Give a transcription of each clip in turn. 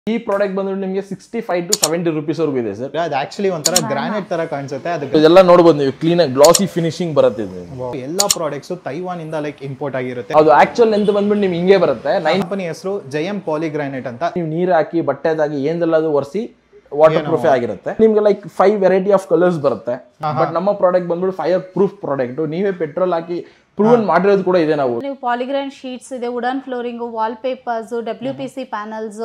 ಈ ಪ್ರಾಡಕ್ಟ್ ಬಂದ್ಬಿಟ್ಟು ನಿಮಗೆ sixty five to seventy rupees ವರೆಗೂ ಇದೆ ಸರ್ ಅದು ಆಕ್ಚುಲಿ ಒಂಥರ ಗ್ರಾನೈಟ್ ತರ ಕಾಣಿಸುತ್ತೆ ಅದಕ್ಕೆ ಇದೆಲ್ಲ ನೋಡ್ಬೋದು ನೀವು ಕ್ಲೀನ್ ಆಗಿ ಗ್ಲಾಸಿ ಫಿನಿಶಿಂಗ್ ಬರುತ್ತೆ ಇದು ಎಲ್ಲಾ ಪ್ರಾಡಕ್ಟ್ಸ್ ತೈವಾನ್ ಇಂದ ಲೈಕ್ ಇಂಪೋರ್ಟ್ ಆಗಿರುತ್ತೆ ಅದು ಆಕ್ಚುಲ್ ಎಂತ ಬಂದ್ಬಿಟ್ಟು ನಿಮ್ಗೆ ಹಿಂಗೆ ಬರುತ್ತೆ ನೈನ್ ಕಂಪನಿ ಹೆಸರು ಜಯಂ ಪಾಲಿಗ್ರಾನೈಟ್ ಅಂತ ನೀವು ನೀರು ಹಾಕಿ ಬಟ್ಟೆದಾಗಿ ಏನೆಲ್ಲ ಅದು ಒರೆಸಿ ವಾಟರ್ ಪ್ರೂಫ್ ಆಗಿರುತ್ತೆ ನಿಮ್ಗೆ like five variety of colours ಬರುತ್ತೆ ಬಟ್ ನಮ್ಮ ಪ್ರಾಡಕ್ಟ್ ಬಂದ್ಬಿಟ್ಟು ಫೈರ್ ಪ್ರೂಫ್ ಪ್ರಾಡಕ್ಟ್ ನೀವೇ ಪೆಟ್ರೋಲ್ ಹಾಕಿ ಪ್ರೂವನ್ ಮಾಡಿರೋದು ಕೂಡ ಇದೆ ನಾವು ನೀವು ಪಾಲಿಗ್ರಾನ್ ಶೀಟ್ಸ್ ಇದೆ wooden flooring wallpapers W P C panels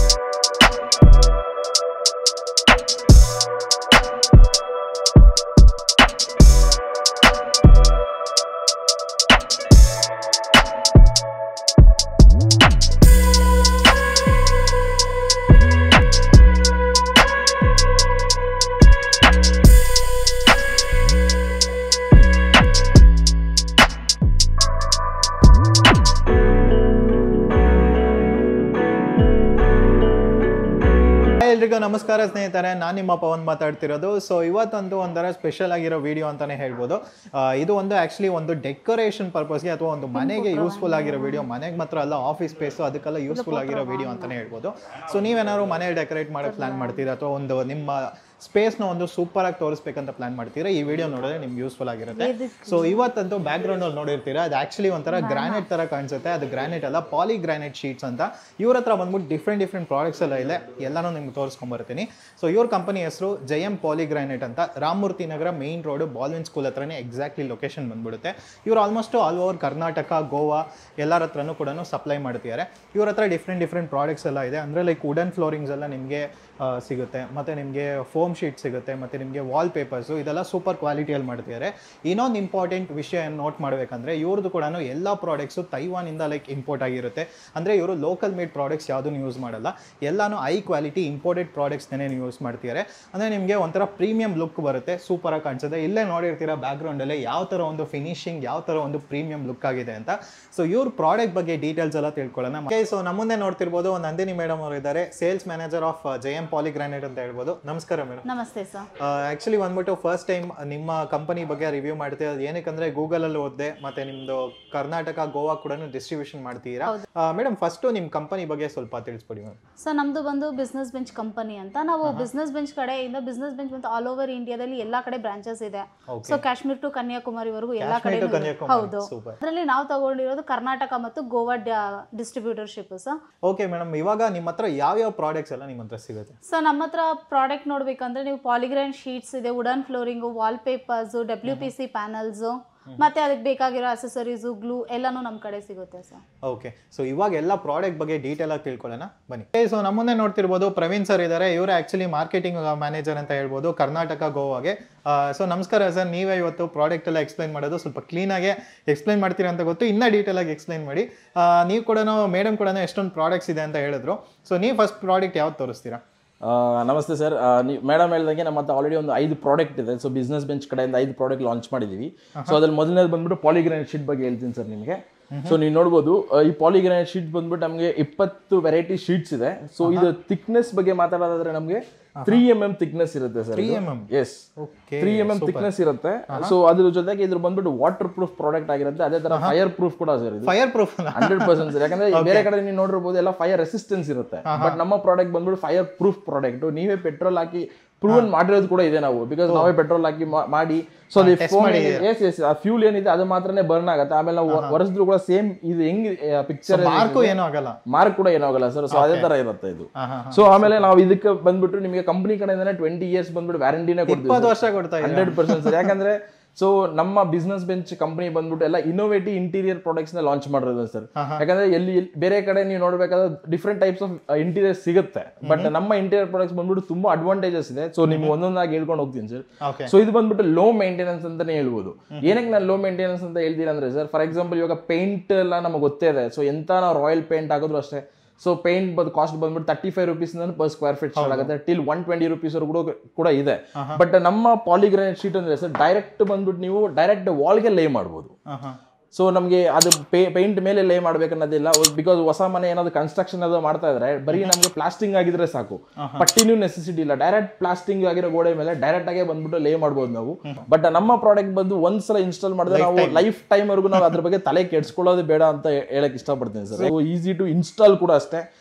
Hi, ಎಲ್ರಿಗೂ ನಮಸ್ಕಾರ ಸ್ನೇಹಿತರೆ ನಾನು ನಿಮ್ಮ ಪವನ್ ಮಾತಾಡ್ತಿರೋದು ಸೊ ಇವತ್ತಂತೂ ಒಂಥರ ಸ್ಪೆಷಲ್ ಆಗಿರೋ ವಿಡಿಯೋ ಅಂತಾನೆ ಹೇಳ್ಬೋದು ಆ, ಇದು ಒಂದು ಆಕ್ಚುಲಿ ಒಂದು ಡೆಕೋರೇಷನ್ ಪರ್ಪಸ್ಗೆ ಅಥವಾ ಒಂದು ಮನೆಗೆ ಯೂಸ್ಫುಲ್ ಆಗಿರೋ ವಿಡಿಯೋ ಮನೆಗೆ ಮಾತ್ರ ಅಲ್ಲ ಆಫೀಸ್ ಸ್ಪೇಸು ಅದಕ್ಕೆಲ್ಲ ಯೂಸ್ಫುಲ್ ಆಗಿರೋ ವಿಡಿಯೋ ಅಂತಾನೆ ಹೇಳ್ಬೋದು ಸೊ ನೀವೇನಾದ್ರು ಮನೆ ಡೆಕೋರೇಟ್ ಮಾಡೋಕೆ ಪ್ಲಾನ್ ಮಾಡ್ತೀರಾ ಅಥವಾ ಒಂದು ನಿಮ್ಮ ಸ್ಪೇಸ್ನ ಒಂದು ಸೂಪರ್ ಆಗಿ ತೋರಿಸ್ಬೇಕಂತ ಪ್ಲಾನ್ ಮಾಡ್ತೀರಾ ಈ ವಿಡಿಯೋ ನೋಡಿದ್ರೆ ನಿಮ್ಗೆ ಯೂಸ್ಫುಲ್ ಆಗಿರುತ್ತೆ ಸೊ ಇವತ್ತಂತೂ ಬ್ಯಾಕ್ ಗ್ರೌಂಡ್ ಅಲ್ಲಿ ನೋಡಿರ್ತೀರಾ ಅದು ಆಕ್ಚುಲಿ ಒಂಥರ ಗ್ರಾನೈಟ್ ತರ ಕಾಣಿಸುತ್ತೆ ಅದು ಗ್ರಾನೈಟ್ ಅಲ್ಲ ಪಾಲಿ ಗ್ರಾನೈಟ್ ಶೀಟ್ಸ್ ಅಂತ ಇವ್ರ ಹತ್ರ ಬಂದ್ಬಿಟ್ಟು ಡಿಫ್ರೆಂಟ್ ಡಿಫ್ರೆಂಟ್ ಪ್ರಾಡಕ್ಟ್ಸ್ ಎಲ್ಲ ಇದೆ ಎಲ್ಲಾನು ನಿಮ್ಗೆ ತೋರಿಸ್ಕೊಂಬರ್ತೀನಿ ಸೊ ಇವ್ರ ಕಂಪನಿ ಹೆಸರು ಜಯಂ ಪಾಲಿ ಗ್ರಾನೈಟ್ ಅಂತ Ramamurthy Nagar main road Baldwin school ಹತ್ರನೇ ಎಕ್ಸಾಕ್ಟ್ಲಿ ಲೊಕೇಶನ್ ಬಂದ್ಬಿಡುತ್ತೆ ಇವ್ರು almost all over Karnataka Goa ಎಲ್ಲರ ಹತ್ರನೂ ಕೂಡ ಸಪ್ಲೈ ಮಾಡ್ತಿದ್ದಾರೆ ಇವ್ರ ಹತ್ರ ಡಿಫ್ರೆಂಟ್ ಡಿಫ್ರೆಂಟ್ ಪ್ರಾಡಕ್ಟ್ಸ್ ಎಲ್ಲ ಇದೆ ಅಂದರೆ ಲೈಕ್ ವುಡನ್ ಫ್ಲೋರಿಂಗ್ಸ್ ಎಲ್ಲ ನಿಮಗೆ ಸಿಗುತ್ತೆ ಮತ್ತು ನಿಮಗೆ ಫೋಮ್ ಶೀಟ್ ಸಿಗುತ್ತೆ ಮತ್ತು ನಿಮಗೆ ವಾಲ್ ಪೇಪರ್ಸು ಇದೆಲ್ಲ ಸೂಪರ್ ಕ್ವಾಲಿಟಿಯಲ್ಲಿ ಮಾಡ್ತಿದ್ದಾರೆ ಇನ್ನೊಂದು ಇಂಪಾರ್ಟೆಂಟ್ ವಿಷಯ ನೋಟ್ ಮಾಡಬೇಕಂದ್ರೆ ಇವ್ರದ್ದು ಕೂಡ ಎಲ್ಲ ಪ್ರಾಡಕ್ಟ್ಸು ತೈವಾನಿಂದ ಲೈಕ್ ಇಂಪೋರ್ಟ್ ಆಗಿರುತ್ತೆ ಅಂದರೆ ಇವರು ಲೋಕಲ್ ಮೇಡ್ ಪ್ರಾಡಕ್ಟ್ಸ್ ಯಾವುದನ್ನು ಯೂಸ್ ಮಾಡಲ್ಲ ಎಲ್ಲಾನು ಹೈ ಕ್ವಾಲಿಟಿ ಇಂಪೋರ್ಟೆಡ್ ಪ್ರಾಡಕ್ಟ್ಸ್ನೇ ಯೂಸ್ ಮಾಡ್ತಿದ್ದಾರೆ ಅಂದರೆ ನಿಮಗೆ ಒಂಥರ ಪ್ರೀಮಿಯಂ ಲುಕ್ ಬರುತ್ತೆ ಸೂಪರಾಗಿ ಕಾಣಿಸುತ್ತೆ ಇಲ್ಲೇ ನೋಡಿರ್ತೀರ ಬ್ಯಾಕ್ಗ್ರೌಂಡಲ್ಲಿ ಯಾವ ಥರ ಒಂದು ಫಿನಿಶಿಂಗ್ ಯಾವ ಥರ ಒಂದು ಪ್ರೀಮಿಯಂ ಲುಕ್ ಆಗಿದೆ ಅಂತ ಸೊ ಇವ್ರ ಪ್ರಾಡಕ್ಟ್ ಬಗ್ಗೆ ಡೀಟೇಲ್ಸ್ ಎಲ್ಲ ತಿಳ್ಕೊಳ್ಳೋಣ ಓಕೆ ಸೊ ನಮ್ಮ ಮುಂದೆ ನೋಡ್ತಿರ್ಬೋದು ನಂದಿನಿ ಮೇಡಮ್ ಅವರು ಇದ್ದಾರೆ sales manager of J M Polygranite ಅಂತ ಹೇಳ್ಬೋದು ನಮಸ್ಕಾರ ಮೇಡಮ್ ನಮಸ್ತೆ ಸರ್ ಆಕ್ಚುಲಿ ಬಂದ್ಬಿಟ್ಟು ಫಸ್ಟ್ ಟೈಮ್ ನಿಮ್ಮ ಕಂಪನಿ ಬಗ್ಗೆ ರಿವ್ಯೂ ಮಾಡ್ತೀವಿ ಅದು ಏನಕ್ಕಂದ್ರೆ ಗೂಗಲ್ ಅಲ್ಲಿ ಓದಿದೆ ಮತ್ತೆ ನಿಮ್ದು ಕರ್ನಾಟಕ ಗೋವಾ ಕೂಡ ಡಿಸ್ಟ್ರಿಬ್ಯೂಷನ್ ಮಾಡ್ತೀರಾ ಮೇಡಮ್ ಫಸ್ಟ್ ನಿಮ್ ಕಂಪನಿ ಬಗ್ಗೆ ಸ್ವಲ್ಪ ತಿಳಿಸ್ಕೊಡಿ ಮ್ಯಾಮ್ ಸರ್ ನಮ್ದು ಬಂದು ಬಿಸ್ನೆಸ್ ಬೆಂಚ್ ಕಂಪನಿ ಅಂತ ನಾವು ಬಿಸ್ನೆಸ್ ಬೆಂಚ್ ಕಡೆಯಿಂದ ಬಿಸ್ನೆಸ್ ಬೆಂಚ್ ಬಂದು ಆಲ್ ಓವರ್ ಇಂಡಿಯಾದಲ್ಲಿ ಎಲ್ಲಾ ಕಡೆ ಬ್ರಾಂಚಸ್ ಇದೆ ಸೊ ಕಾಶ್ಮೀರ್ ಟು ಕನ್ಯಾಕುಮಾರಿವರೆಗೂ ಎಲ್ಲಾ ಕಡೆ ಕನ್ಯಾಕುಮಾರಿ, ಹೌದು super. ಅದರಲ್ಲಿ ನಾವು ತಗೊಂಡಿರೋದು ಕರ್ನಾಟಕ ಮತ್ತು Goa distributorship sir okay madam ಇವಾಗ ನಿಮ್ಮ ಹತ್ರ ಯಾವ್ಯಾವ ಪ್ರಾಡಕ್ಟ್ಸ್ ಎಲ್ಲ ನಿಮ್ಮ ಹತ್ರ ಸಿಗುತ್ತೆ ಸೊ ನಮ್ಮ ಹತ್ರ ಪ್ರಾಡಕ್ಟ್ ನೋಡ್ಬೇಕಂದ್ರೆ ನೀವು ಪಾಲಿಗ್ರಾನ್ ಶೀಟ್ಸ್ ಇದೆ wooden flooring wallpapers W P C panels ಮತ್ತೆ ಅದಕ್ಕೆ ಬೇಕಾಗಿರೋ ಅಸೆಸರೀಸು ಗ್ಲೂ ಎಲ್ಲಾನು ನಮ್ಮ ಕಡೆ ಸಿಗುತ್ತೆ ಸರ್ ಓಕೆ ಸೊ ಇವಾಗ ಎಲ್ಲ ಪ್ರಾಡಕ್ಟ್ ಬಗ್ಗೆ ಡೀಟೇಲ್ ಆಗಿ ತಿಳ್ಕೊಳ್ಳೋಣ ಬನ್ನಿ ಸೊ ನಮ್ಮ ಮುಂದೆ ನೋಡ್ತಿರ್ಬೋದು ಪ್ರವೀಣ್ ಸರ್ ಇದ್ದಾರೆ ಇವರು ಆಕ್ಚುಲಿ ಮಾರ್ಕೆಟಿಂಗ್ ಮ್ಯಾನೇಜರ್ ಅಂತ ಹೇಳ್ಬೋದು ಕರ್ನಾಟಕ ಗೋವಾಗೆ ಸೊ ನಮಸ್ಕಾರ ಸರ್ ನೀವೇ ಇವತ್ತು ಪ್ರಾಡಕ್ಟ್ ಎಲ್ಲ ಎಕ್ಸ್ಪ್ಲೈನ್ ಮಾಡೋದು ಸ್ವಲ್ಪ ಕ್ಲೀನಾಗೆ ಎಕ್ಸ್ಪ್ಲೈನ್ ಮಾಡ್ತೀರಾ ಅಂತ ಗೊತ್ತು ಇನ್ನೂ ಡೀಟೇಲ್ ಆಗಿ ಎಕ್ಸ್ಪ್ಲೈನ್ ಮಾಡಿ ಆ, ನೀವು ಕೂಡ ಮೇಡಮ್ ಕೂಡ ಎಷ್ಟೊಂದು ಪ್ರಾಡಕ್ಟ್ಸ್ ಇದೆ ಅಂತ ಹೇಳಿದ್ರು ಸೊ ನೀವು ಫಸ್ಟ್ ಪ್ರಾಡಕ್ಟ್ ಯಾವ್ದು ತೋರಿಸ್ತೀರಾ ಆ, ನಮಸ್ತೆ ಸರ್ ನೀವು ಮೇಡಮ್ ಹೇಳ್ದಂಗೆ ನಮ್ಮ ಹತ್ರ ಆಲ್ರೆಡಿ ಒಂದು ಐದು ಪ್ರಾಡಕ್ಟ್ ಇದೆ ಸೊ ಬಿಸ್ನೆಸ್ ಬೆಂಚ್ ಕಡೆಯಿಂದ ಐದು ಪ್ರಾಡಕ್ಟ್ ಲಾಂಚ್ ಮಾಡಿದ್ದೀವಿ ಸೊ ಅದ್ರಲ್ಲಿ ಮೊದಲನೇದು ಬಂದ್ಬಿಟ್ಟು ಪಾಲಿಗ್ರಾನೈಟ್ ಶೀಟ್ ಬಗ್ಗೆ ಹೇಳ್ತೀನಿ ಸರ್ ನಿಮಗೆ ಸೊ ನೀವು ನೋಡ್ಬೋದು ಆ, ಈ ಪಾಲಿಗ್ರಾನೈಟ್ ಶೀಟ್ ಬಂದ್ಬಿಟ್ಟು ನಮಗೆ ಇಪ್ಪತ್ತು ವೆರೈಟಿ ಶೀಟ್ಸ್ ಇದೆ ಸೊ ಇದು ಥಿಕ್ನೆಸ್ ಬಗ್ಗೆ ಮಾತಾಡೋದಾದ್ರೆ ನಮಗೆ ತ್ರೀ ಎಮ್ ಎಂ ಥಿಕ್ನೆಸ್ ಇರುತ್ತೆ sir mm. Yes okay three M M thickness ಇರುತ್ತೆ ಸೊ ಅದ್ರ ಜೊತೆಗೆ ಇದ್ರ ಬಂದ್ಬಿಟ್ಟು ವಾಟರ್ ಪ್ರೂಫ್ ಪ್ರಾಡಕ್ಟ್ ಆಗಿರುತ್ತೆ ಅದೇ ತರ ಫೈರ್ ಪ್ರೂಫ್ ಕೂಡ ಸರ್ ಇದು fireproof hundred percent sir ಯಾಕಂದ್ರೆ ಬೇರೆ ಕಡೆ ನೀವು ನೋಡಿರ್ಬೋದು ಎಲ್ಲ ಫೈರ್ ರೆಸಿಸ್ಟೆನ್ಸ್ ಇರುತ್ತೆ ಬಟ್ ನಮ್ಮ ಪ್ರಾಡಕ್ಟ್ ಬಂದ್ಬಿಟ್ಟು ಫೈರ್ ಪ್ರೂಫ್ ಪ್ರಾಡಕ್ಟ್ ನೀವೇ ಪೆಟ್ರೋಲ್ ಹಾಕಿ ಪ್ರೂವನ್ ಮಾಡಿರೋದು ಕೂಡ ಇದೆ ನಾವು ಬಿಕಾಸ್ ನಾವೇ ಪೆಟ್ರೋಲ್ ಹಾಕಿ ಮಾ- ಮಾಡಿ ಸೊ ಅದು ಫೋನ್ ಎಸ್ ಎಸ್ ಆ ಫ್ಯೂಲ್ ಏನಿದೆ ಅದು ಮಾತ್ರನೇ ಬರ್ನ್ ಆಗುತ್ತೆ ಆಮೇಲೆ ನಾವು ಒರೆಸಿದ್ರು ಕೂಡ ಸೇಮ್ ಇದು ಹೆಂಗ್ ಪಿಕ್ಚರ್ ಮಾರ್ಕು ಏನೂ ಆಗಲ್ಲ ಮಾರ್ಕ್ ಕೂಡ ಏನಾಗಲ್ಲ ಸರ್ ಸೊ ಅದೇ ತರ ಇರುತ್ತೆ ಇದು ಹಾ, ಹಾ, ಸೊ ಆಮೇಲೆ ನಾವು ಇದಕ್ಕೆ ಬಂದ್ಬಿಟ್ಟು ನಿಮಗೆ ಕಂಪನಿ ಕಡೆಯಿಂದಾನೆ ಟ್ವೆಂಟಿ ಇಯರ್ಸ್ ಬಂದ್ಬಿಟ್ಟು ವ್ಯಾರಂಟಿನೇ ಕೊಡ್ತೀವಿ ಇಪ್ಪತ್ತು ವರ್ಷ ಕೊಡ್ತಾ ಇದೆ ಹಂಡ್ರೆಡ್ ಪರ್ಸೆಂಟ್ ಸರ್ ಯಾಕಂದ್ರೆ ಸೊ ನಮ್ಮ ಬಿಸ್ನೆಸ್ ಬೆಂಚ್ ಕಂಪನಿ ಬಂದ್ಬಿಟ್ಟು ಎಲ್ಲ ಇನೋವೇಟಿವ್ ಇಂಟೀರಿಯರ್ ಪ್ರಾಡಕ್ಟ್ಸ್ ನ ಲಾಂಚ್ ಮಾಡಿರೋದು ಸರ್ ಯಾಕಂದ್ರೆ ಎಲ್ಲಿ ಎಲ್ಲಿ- ಬೇರೆ ಕಡೆ ನೀವು ನೋಡ್ಬೇಕಾದ್ರೆ ಡಿಫ್ರೆಂಟ್ ಟೈಪ್ಸ್ ಆಫ್ ಇಂಟೀರಿಯರ್ ಸಿಗುತ್ತೆ ಬಟ್ ನಮ್ಮ ಇಂಟೀರಿಯರ್ ಪ್ರಾಡಕ್ಟ್ಸ್ ಬಂದ್ಬಿಟ್ಟು ತುಂಬಾ ಅಡ್ವಾಂಟೇಜಸ್ ಇದೆ ಸೊ ನಿಮ್ಗೆ ಒಂದೊಂದಾಗಿ ಹೇಳ್ಕೊಂಡು ಹೋಗ್ತೀನಿ ಸರ್ ಓಕೆ ಸೊ ಇದು ಬಂದ್ಬಿಟ್ಟು ಲೋ ಮೇಂಟೆನೆನ್ಸ್ ಅಂತಾನೆ ಹೇಳ್ಬೋದು ಏನಕ್ಕೆ ನಾನು ಲೋ ಮೇಂಟೆನೆನ್ಸ್ ಅಂತ ಹೇಳ್ತೀನಿ ಅಂದ್ರೆ ಸರ್ ಫಾರ್ ಎಕ್ಸಾಂಪಲ್ ಇವಾಗ ಪೇಂಟ್ ಎಲ್ಲ ನಮಗೆ ಗೊತ್ತೇ ಇದೆ ಸೊ ಎಂತ ನಾವು ರಾಯಲ್ ಪೇಂಟ್ ಹಾಕಿದ್ರು ಅಷ್ಟೇ ಸೊ ಪೇಂಟ್ ಬಂದು ಕಾಸ್ಟ್ ಬಂದ್ಬಿಟ್ಟು thirty five rupees per square feet start ಆಗುತ್ತೆ ಟಿಲ್ ಒನ್ ಟ್ವೆಂಟಿ ರುಪೀಸ್ ಕೂಡ ಕೂಡ ಇದೆ ಬಟ್ ನಮ್ಮ ಪಾಲಿಗ್ರಾನೈಟ್ ಶೀಟ್ ಅಂದ್ರೆ ಸರ್ ಡೈರೆಕ್ಟ್ ಬಂದ್ಬಿಟ್ಟು ನೀವು ಡೈರೆಕ್ಟ್ ವಾಲ್ಗೆ ಲೇ ಮಾಡ್ಬೋದು ಹಾಂ ಹಾಂ ಸೊ ನಮಗೆ ಅದು ಪೇಂಟ್ ಮೇಲೆ ಲೇ ಮಾಡ್ಬೇಕನ್ನೋದಿಲ್ಲ ಬಿಕಾಸ್ ಹೊಸ ಮನೆ ಏನಾದ್ರು ಕನ್ಸ್ಟ್ರಕ್ಷನ್ ಅದು ಮಾಡ್ತಾ ಇದ್ರೆ ಬರೀ ನಮಗೆ ಪ್ಲಾಸ್ಟಿಂಗ್ ಆಗಿದ್ರೆ ಸಾಕು ಪಟ್ಟಿನೂ ನೆಸೆಸಿಟಿ ಇಲ್ಲ ಡೈರೆಕ್ಟ್ ಪ್ಲಾಸ್ಟಿಂಗ್ ಆಗಿರೋ ಗೋಡೆ ಮೇಲೆ ಡೈರೆಕ್ಟ್ ಆಗೇ ಬಂದ್ಬಿಟ್ಟು ಲೇ ಮಾಡ್ಬೋದು ನಾವು ಬಟ್ ನಮ್ಮ ಪ್ರಾಡಕ್ಟ್ ಬಂದು ಒಂದ್ಸಲ ಇನ್ಸ್ಟಾಲ್ ಮಾಡಿದ್ರೆ ನಾವು ಲೈಫ್ ಟೈಮ್ ವರೆಗೂ ನಾವು ಅದ್ರ ಬಗ್ಗೆ ತಲೆ ಕೆಡ್ಸ್ಕೊಳ್ಳೋದು ಬೇಡ ಅಂತ ಹೇಳಕ್ ಇಷ್ಟಪಡ್ತೀನಿ ಸರ್ ಈಸಿ ಟು ಇನ್ಸ್ಟಾಲ್ ಕೂಡ ಅಷ್ಟೇ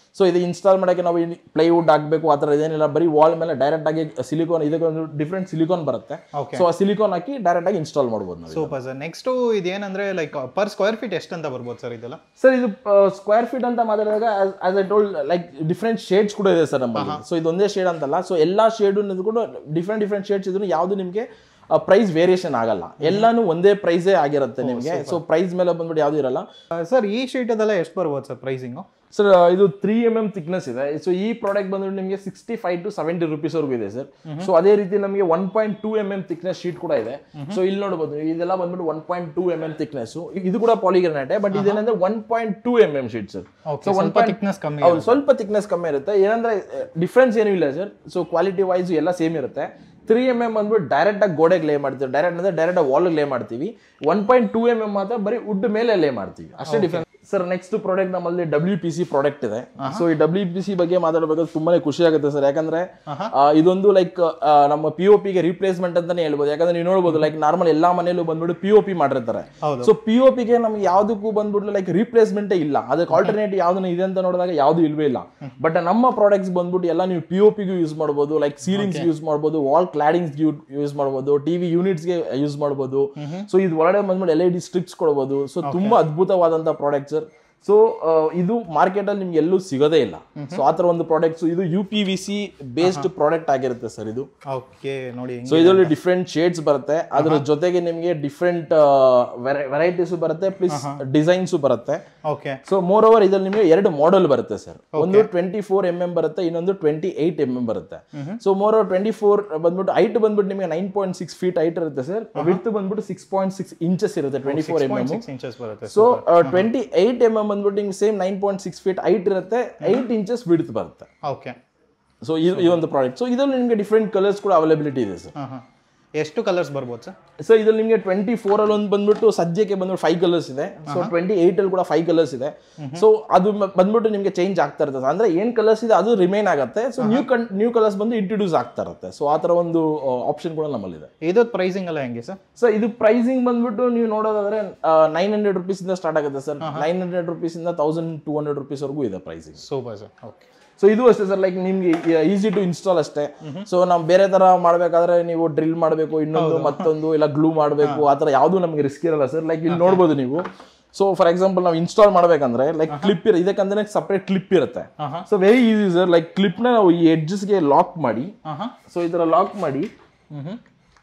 ಸೊ ಇದು ಇನ್ಸ್ಟಾಲ್ ಮಾಡೋಕ್ಕೆ ನಾವು ಪ್ಲೈವುಡ್ ಹಾಕಬೇಕು ಆ ಥರ ಇದೇನಿಲ್ಲ ಬರೀ ವಾಲ್ ಮೇಲೆ ಡೈರೆಕ್ಟ್ ಆಗಿ ಸಿಲಿಕಾನ್ ಇದಕ್ಕೆ ಒಂದು ಡಿಫ್ರೆಂಟ್ ಸಿಲಿಕಾನ್ ಬರುತ್ತೆ Okay. ಸೊ ಆ ಸಿಲಿಕಾನ್ ಹಾಕಿ ಡೈರೆಕ್ಟ್ ಆಗಿ ಇನ್ಸ್ಟಾಲ್ ಮಾಡ್ಬೋದು ನಾವು ಸೂಪರ್ ಸರ್ ನೆಕ್ಸ್ಟ್ ಇದೇನಂದ್ರೆ ಲೈಕ್ ಪರ್ ಸ್ಕ್ವೇರ್ ಫೀಟ್ ಎಷ್ಟು ಅಂತ ಬರ್ಬೋದು ಸರ್ ಇದೆಲ್ಲ ಸರ್ ಇದು ಸ್ಕ್ವೇರ್ ಫೀಟ್ ಅಂತ ಮಾತಾಡಿದಾಗ as I told like different shades ಕೂಡ ಇದೆ ಸರ್ ನಮ್ಮಲ್ಲಿ ಸೊ ಇದೊಂದೇ ಶೇಡ್ ಅಂತಲ್ಲ ಸೊ ಎಲ್ಲಾ ಶೇಡು ಕೂಡ ಡಿಫ್ರೆಂಟ್ ಡಿಫ್ರೆಂಟ್ ಶೇಡ್ಸ್ ಇದ್ರು ಯಾವುದು ನಿಮಗೆ ಪ್ರೈಸ್ ವೇರಿಯೇಷನ್ ಆಗಲ್ಲ ಎಲ್ಲಾನು ಒಂದೇ ಪ್ರೈಸೇ ಆಗಿರುತ್ತೆ ನಿಮಗೆ ಸೊ ಪ್ರೈಸ್ ಮೇಲೆ ಬಂದ್ಬಿಟ್ಟು ಯಾವ್ದು ಇರಲ್ಲ ಸರ್ ಈ ಶೀಟ್ ಅದೆಲ್ಲ ಎಷ್ಟು ಬರ್ಬೋದು ಸರ್ ಪ್ರೈಸಿಂಗು ಸರ್ ಇದು ತ್ರೀ ಎಮ್ ಎಮ್ ಥಿಕ್ನೆಸ್ ಇದೆ ಸೊ ಈ ಪ್ರಾಡಕ್ಟ್ ಬಂದ್ಬಿಟ್ಟು ನಿಮಗೆ sixty five to seventy rupees ವರೆಗೂ ಇದೆ ಸರ್ ಸೊ ಅದೇ ರೀತಿ ನಮಗೆ one point two M M thickness sheet ಕೂಡ ಇದೆ ಸೊ ಇಲ್ಲಿ ನೋಡಬಹುದು ಇದೆಲ್ಲ ಬಂದ್ಬಿಟ್ಟು one point two M M thickness ಇದು ಕೂಡ ಪಾಲಿಗ್ರನೇಟೆ ಬಟ್ ಇದೇನಂದ್ರೆ one point two M M sheet sir Okay, so one ಸ್ವಲ್ಪ thickness ಕಮ್ಮಿ ಹೌದು ಸ್ವಲ್ಪ ಥಿಕ್ನೆಸ್ ಕಮ್ಮಿ ಇರುತ್ತೆ ಏನಂದ್ರೆ ಡಿಫ್ರೆನ್ಸ್ ಏನೂ ಇಲ್ಲ ಸರ್ ಸೊ ಕ್ವಾಲಿಟಿ ವೈಸ್ ಎಲ್ಲ ಸೇಮ್ ಇರುತ್ತೆ ತ್ರೀ ಎಮ್ ಎಮ್ ಬಂದ್ಬಿಟ್ಟು ಡೈರೆಕ್ಟ್ ಆಗಿ ಗೋಡೆಗೆ ಲೇ ಮಾಡ್ತೀವಿ ಡೈರೆಕ್ಟ್ ಅಂದ್ರೆ ಡೈರೆಕ್ಟ್ ವಾಲ್ ಲೇ ಮಾಡ್ತೀವಿ one point two M M ಮಾತ್ರ ಬರೀ ವುಡ್ ಮೇಲೆ ಲೇ ಮಾಡ್ತೀವಿ ಅಷ್ಟೇ ಡಿಫ್ರೆನ್ಸ್ ಸರ್ ನೆಕ್ಸ್ಟ್ ಪ್ರಾಡಕ್ಟ್ ನಮ್ಮಲ್ಲಿ ಡಬ್ಲ್ಯೂ ಪಿ ಸಿ ಪ್ರಾಡಕ್ಟ್ ಇದೆ ಸೊ ಈ ಡಬ್ಲ್ಯೂ ಪಿ ಸಿ ಬಗ್ಗೆ ಮಾತಾಡಬೇಕಾದ್ರೆ ತುಂಬಾನೇ ಖುಷಿ ಆಗುತ್ತೆ ಸರ್ ಯಾಕಂದ್ರೆ ಆ, ಇದೊಂದು ಲೈಕ್ ನಮ್ಮ ಪಿ ಒ ಪಿಗೆ ರಿಪ್ಲೇಸ್ಮೆಂಟ್ ಅಂತಾನೆ ಹೇಳ್ಬೋದು ಯಾಕಂದ್ರೆ ನೀವು ನೋಡ್ಬೋದು ಲೈಕ್ ನಾರ್ಮಲ್ ಎಲ್ಲಾ ಮನೆಯಲ್ಲೂ ಬಂದ್ಬಿಟ್ಟು ಪಿ ಒ ಪಿ ಮಾಡಿರ್ತಾರೆ ಹೌದು. ಸೊ ಪಿ ಒ ಪಿಗೆ ನಮ್ಗೆ ಯಾವ್ದಕ್ಕೂ ಬಂದ್ಬಿಟ್ಟು ಲೈಕ್ ರಿಪ್ಲೇಸ್ಮೆಂಟ್ ಇಲ್ಲ ಅದಕ್ಕೆ ಆಲ್ಟರ್ನೇಟ್ ಯಾವ್ದನ್ನ ಇದೆ ಅಂತ ನೋಡಿದಾಗ ಯಾವ್ದು ಇಲ್ವೇ ಇಲ್ಲ ಬಟ್ ನಮ್ಮ ಪ್ರಾಡಕ್ಟ್ಸ್ ಬಂದ್ಬಿಟ್ಟು ಎಲ್ಲ ನೀವು ಪಿ ಒ ಪಿಗೂ ಯೂಸ್ ಮಾಡ್ಬೋದು ಲೈಕ್ ಸೀಲಿಂಗ್ಸ್ ಯೂಸ್ ಮಾಡ್ಬೋದು ವಾಲ್ ಕ್ಲಾಡಿಂಗ್ಸ್ ಯೂಸ್ ಮಾಡ್ಬೋದು ಟಿವಿ ಯೂನಿಟ್ಸ್ಗೆ ಯೂಸ್ ಮಾಡ್ಬೋದು ಸೊ ಇದು ಒಳಗಡೆ ಬಂದ್ಬಿಟ್ಟು ಎಲ್ ಐ ಡಿ ಸ್ಟ್ರಿಪ್ಸ್ ಕೊಡ್ಬೋದು ಸೊ ತುಂಬಾ ಅದ್ಭುತವಾದಂತ ಪ್ರಾಡಕ್ಟ್ ಸರ್ ಸೊ ಇದು ಮಾರ್ಕೆಟ್ ಅಲ್ಲಿ ನಿಮ್ಗೆ ಎಲ್ಲೂ ಸಿಗೋದೇ ಇಲ್ಲ ಸೊ ಆ ತರ ಒಂದು ಪ್ರಾಡಕ್ಟ್ಸ್ ಇದು U P V C based product ಆಗಿರುತ್ತೆ ಸರ್ ಇದು ಓಕೆ ನೋಡಿ ಸೊ ಇದರಲ್ಲಿ ಡಿಫ್ರೆಂಟ್ ಶೇಡ್ಸ್ ಬರುತ್ತೆ ಅದ್ರ ಜೊತೆಗೆ ನಿಮಗೆ ಡಿಫ್ರೆಂಟ್ ವೆರೈಟೀಸ್ ಬರುತ್ತೆ ಪ್ಲಸ್ ಡಿಸೈನ್ಸ್ ಬರುತ್ತೆ ಓಕೆ ಸೊ ಮೋರ್ ಓವರ್ ಇದ್ರಲ್ಲಿ ನಿಮಗೆ ಎರಡು ಮಾಡೆಲ್ ಬರುತ್ತೆ ಸರ್ ಒಂದು ಟ್ವೆಂಟಿ ಫೋರ್ ಎಂ ಎಂ ಬರುತ್ತೆ ಇನ್ನೊಂದು ಟ್ವೆಂಟಿ ಏಟ್ ಎಂ ಎಂ ಬರುತ್ತೆ so moreover twenty four ಬಂದ್ಬಿಟ್ಟು ಹೈಟ್ ಬಂದ್ಬಿಟ್ಟು ನಿಮಗೆ nine point six feet height ಇರುತ್ತೆ ಸರ್ ವಿಡ್ತ್ ಬಂದ್ಬಿಟ್ಟು ಸಿಕ್ಸ್ ಪಾಯಿಂಟ್ ಸಿಕ್ಸ್ ಇಂಚಸ್ ಇರುತ್ತೆ twenty four M M six inches ಬರುತ್ತೆ so twenty eight M M ಬಂದ್ಬಿಟ್ಟು ನಿಮ್ಗೆ same nine point six feet height ಇರುತ್ತೆ ಏಟ್ ಇಂಚಸ್ ವಿಡ್ತ್ ಬರುತ್ತೆ okay so ಇದು ಈ ಒಂದು ಪ್ರಾಡಕ್ಟ್ ಸೊ ಇದರಲ್ಲಿ ನಿಮಗೆ ಡಿಫ್ರೆಂಟ್ ಕಲರ್ಸ್ ಕೂಡ ಅವೈಲಬಿಲಿಟಿ ಇದೆ ಸರ್ ಹಾಂ ಹಾಂ ಎಷ್ಟು ಕಲರ್ಸ್ ಬರ್ಬೋದು ಸರ್ ಸೊ ಇದ್ರಲ್ಲಿ ನಿಮಗೆ ಟ್ವೆಂಟಿ ಫೋರ್ ಅಲ್ಲಿ ಒಂದು ಬಂದ್ಬಿಟ್ಟು ಸದ್ಯಕ್ಕೆ ಬಂದ್ಬಿಟ್ಟು ಫೈವ್ ಕಲರ್ಸ್ ಇದೆ ಸೊ ಟ್ವೆಂಟಿ ಏಟ್ ಅಲ್ಲಿ ಕೂಡ ಫೈವ್ ಕಲರ್ಸ್ ಇದೆ ಸೊ ಅದು ಮ- ಬಂದ್ಬಿಟ್ಟು ನಿಮಗೆ ಚೇಂಜ್ ಆಗ್ತಾ ಇರ್ತದೆ ಅಂದ್ರೆ ಏನ್ ಕಲರ್ಸ್ ಇದೆ ಅದು ರಿಮೈನ್ ಆಗುತ್ತೆ ಸೊ ನ್ಯೂ ಕನ್ ನ್ಯೂ ಕಲರ್ಸ್ ಬಂದು ಇಂಟ್ರೊಡ್ಯೂಸ್ ಆಗ್ತಾ ಇರುತ್ತೆ ಸೊ ಆ ತರ ಒಂದು ಆಪ್ಷನ್ ಕೂಡ ನಮ್ಮಲ್ಲಿದೆ ಇದು ಪ್ರೈಸಿಂಗ್ ಎಲ್ಲ ಹೆಂಗೆ ಸರ್ ಸೊ ಇದು ಪ್ರೈಸಿಂಗ್ ಬಂದ್ಬಿಟ್ಟು ನೀವು ನೋಡೋದಾದ್ರೆ ನೈನ್ ಹಂಡ್ರೆಡ್ ರುಪೀಸ್ ಇಂದ ಸ್ಟಾರ್ಟ್ ಆಗುತ್ತೆ ಸರ್ ನೈನ್ ಹಂಡ್ರೆಡ್ ರುಪೀಸ್ ಇಂದ ತೌಸಂಡ್ ಟೂ ಹಂಡ್ರೆಡ್ ರುಪೀಸ್ ವರೆಗೂ ಇದೆ pricing super sir okay so ಇದು ಅಷ್ಟೇ ಸರ್ ಲೈಕ್ ನಿಮ್ಗೆ ಈಸಿ ಟು ಇನ್ಸ್ಟಾಲ್ ಅಷ್ಟೇ ಸೊ ನಾವು ಬೇರೆ ತರ ಮಾಡ್ಬೇಕಾದ್ರೆ ನೀವು ಡ್ರಿಲ್ ಮಾಡಬೇಕು ಇನ್ನೊಂದು ಮತ್ತೊಂದು ಇಲ್ಲ ಗ್ಲೂ ಮಾಡಬೇಕು ಆ ತರ ಯಾವುದು ನಮಗೆ ರಿಸ್ಕ್ ಇರಲ್ಲ ಸರ್ ಲೈಕ್ ಇಲ್ಲಿ ನೋಡ್ಬೋದು ನೀವು ಸೊ ಫಾರ್ ಎಕ್ಸಾಂಪಲ್ ನಾವು ಇನ್ಸ್ಟಾಲ್ ಮಾಡ್ಬೇಕಂದ್ರೆ ಲೈಕ್ ಕ್ಲಿಪ್ ಇರ ಇದಕ್ಕಂದ್ರೆ ಸಪ್ರೇಟ್ ಕ್ಲಿಪ್ ಇರುತ್ತೆ ಹಾಂ ಹಾಂ so very easy sir like ಕ್ಲಿಪ್ನ ನಾವು ಈ ಎಡ್ಜಸ್ಗೆ ಲಾಕ್ ಮಾಡಿ ಹಾಂ ಹಾಂ ಸೊ ಈ ತರ ಲಾಕ್ ಮಾಡಿ ಹ್ಞೂ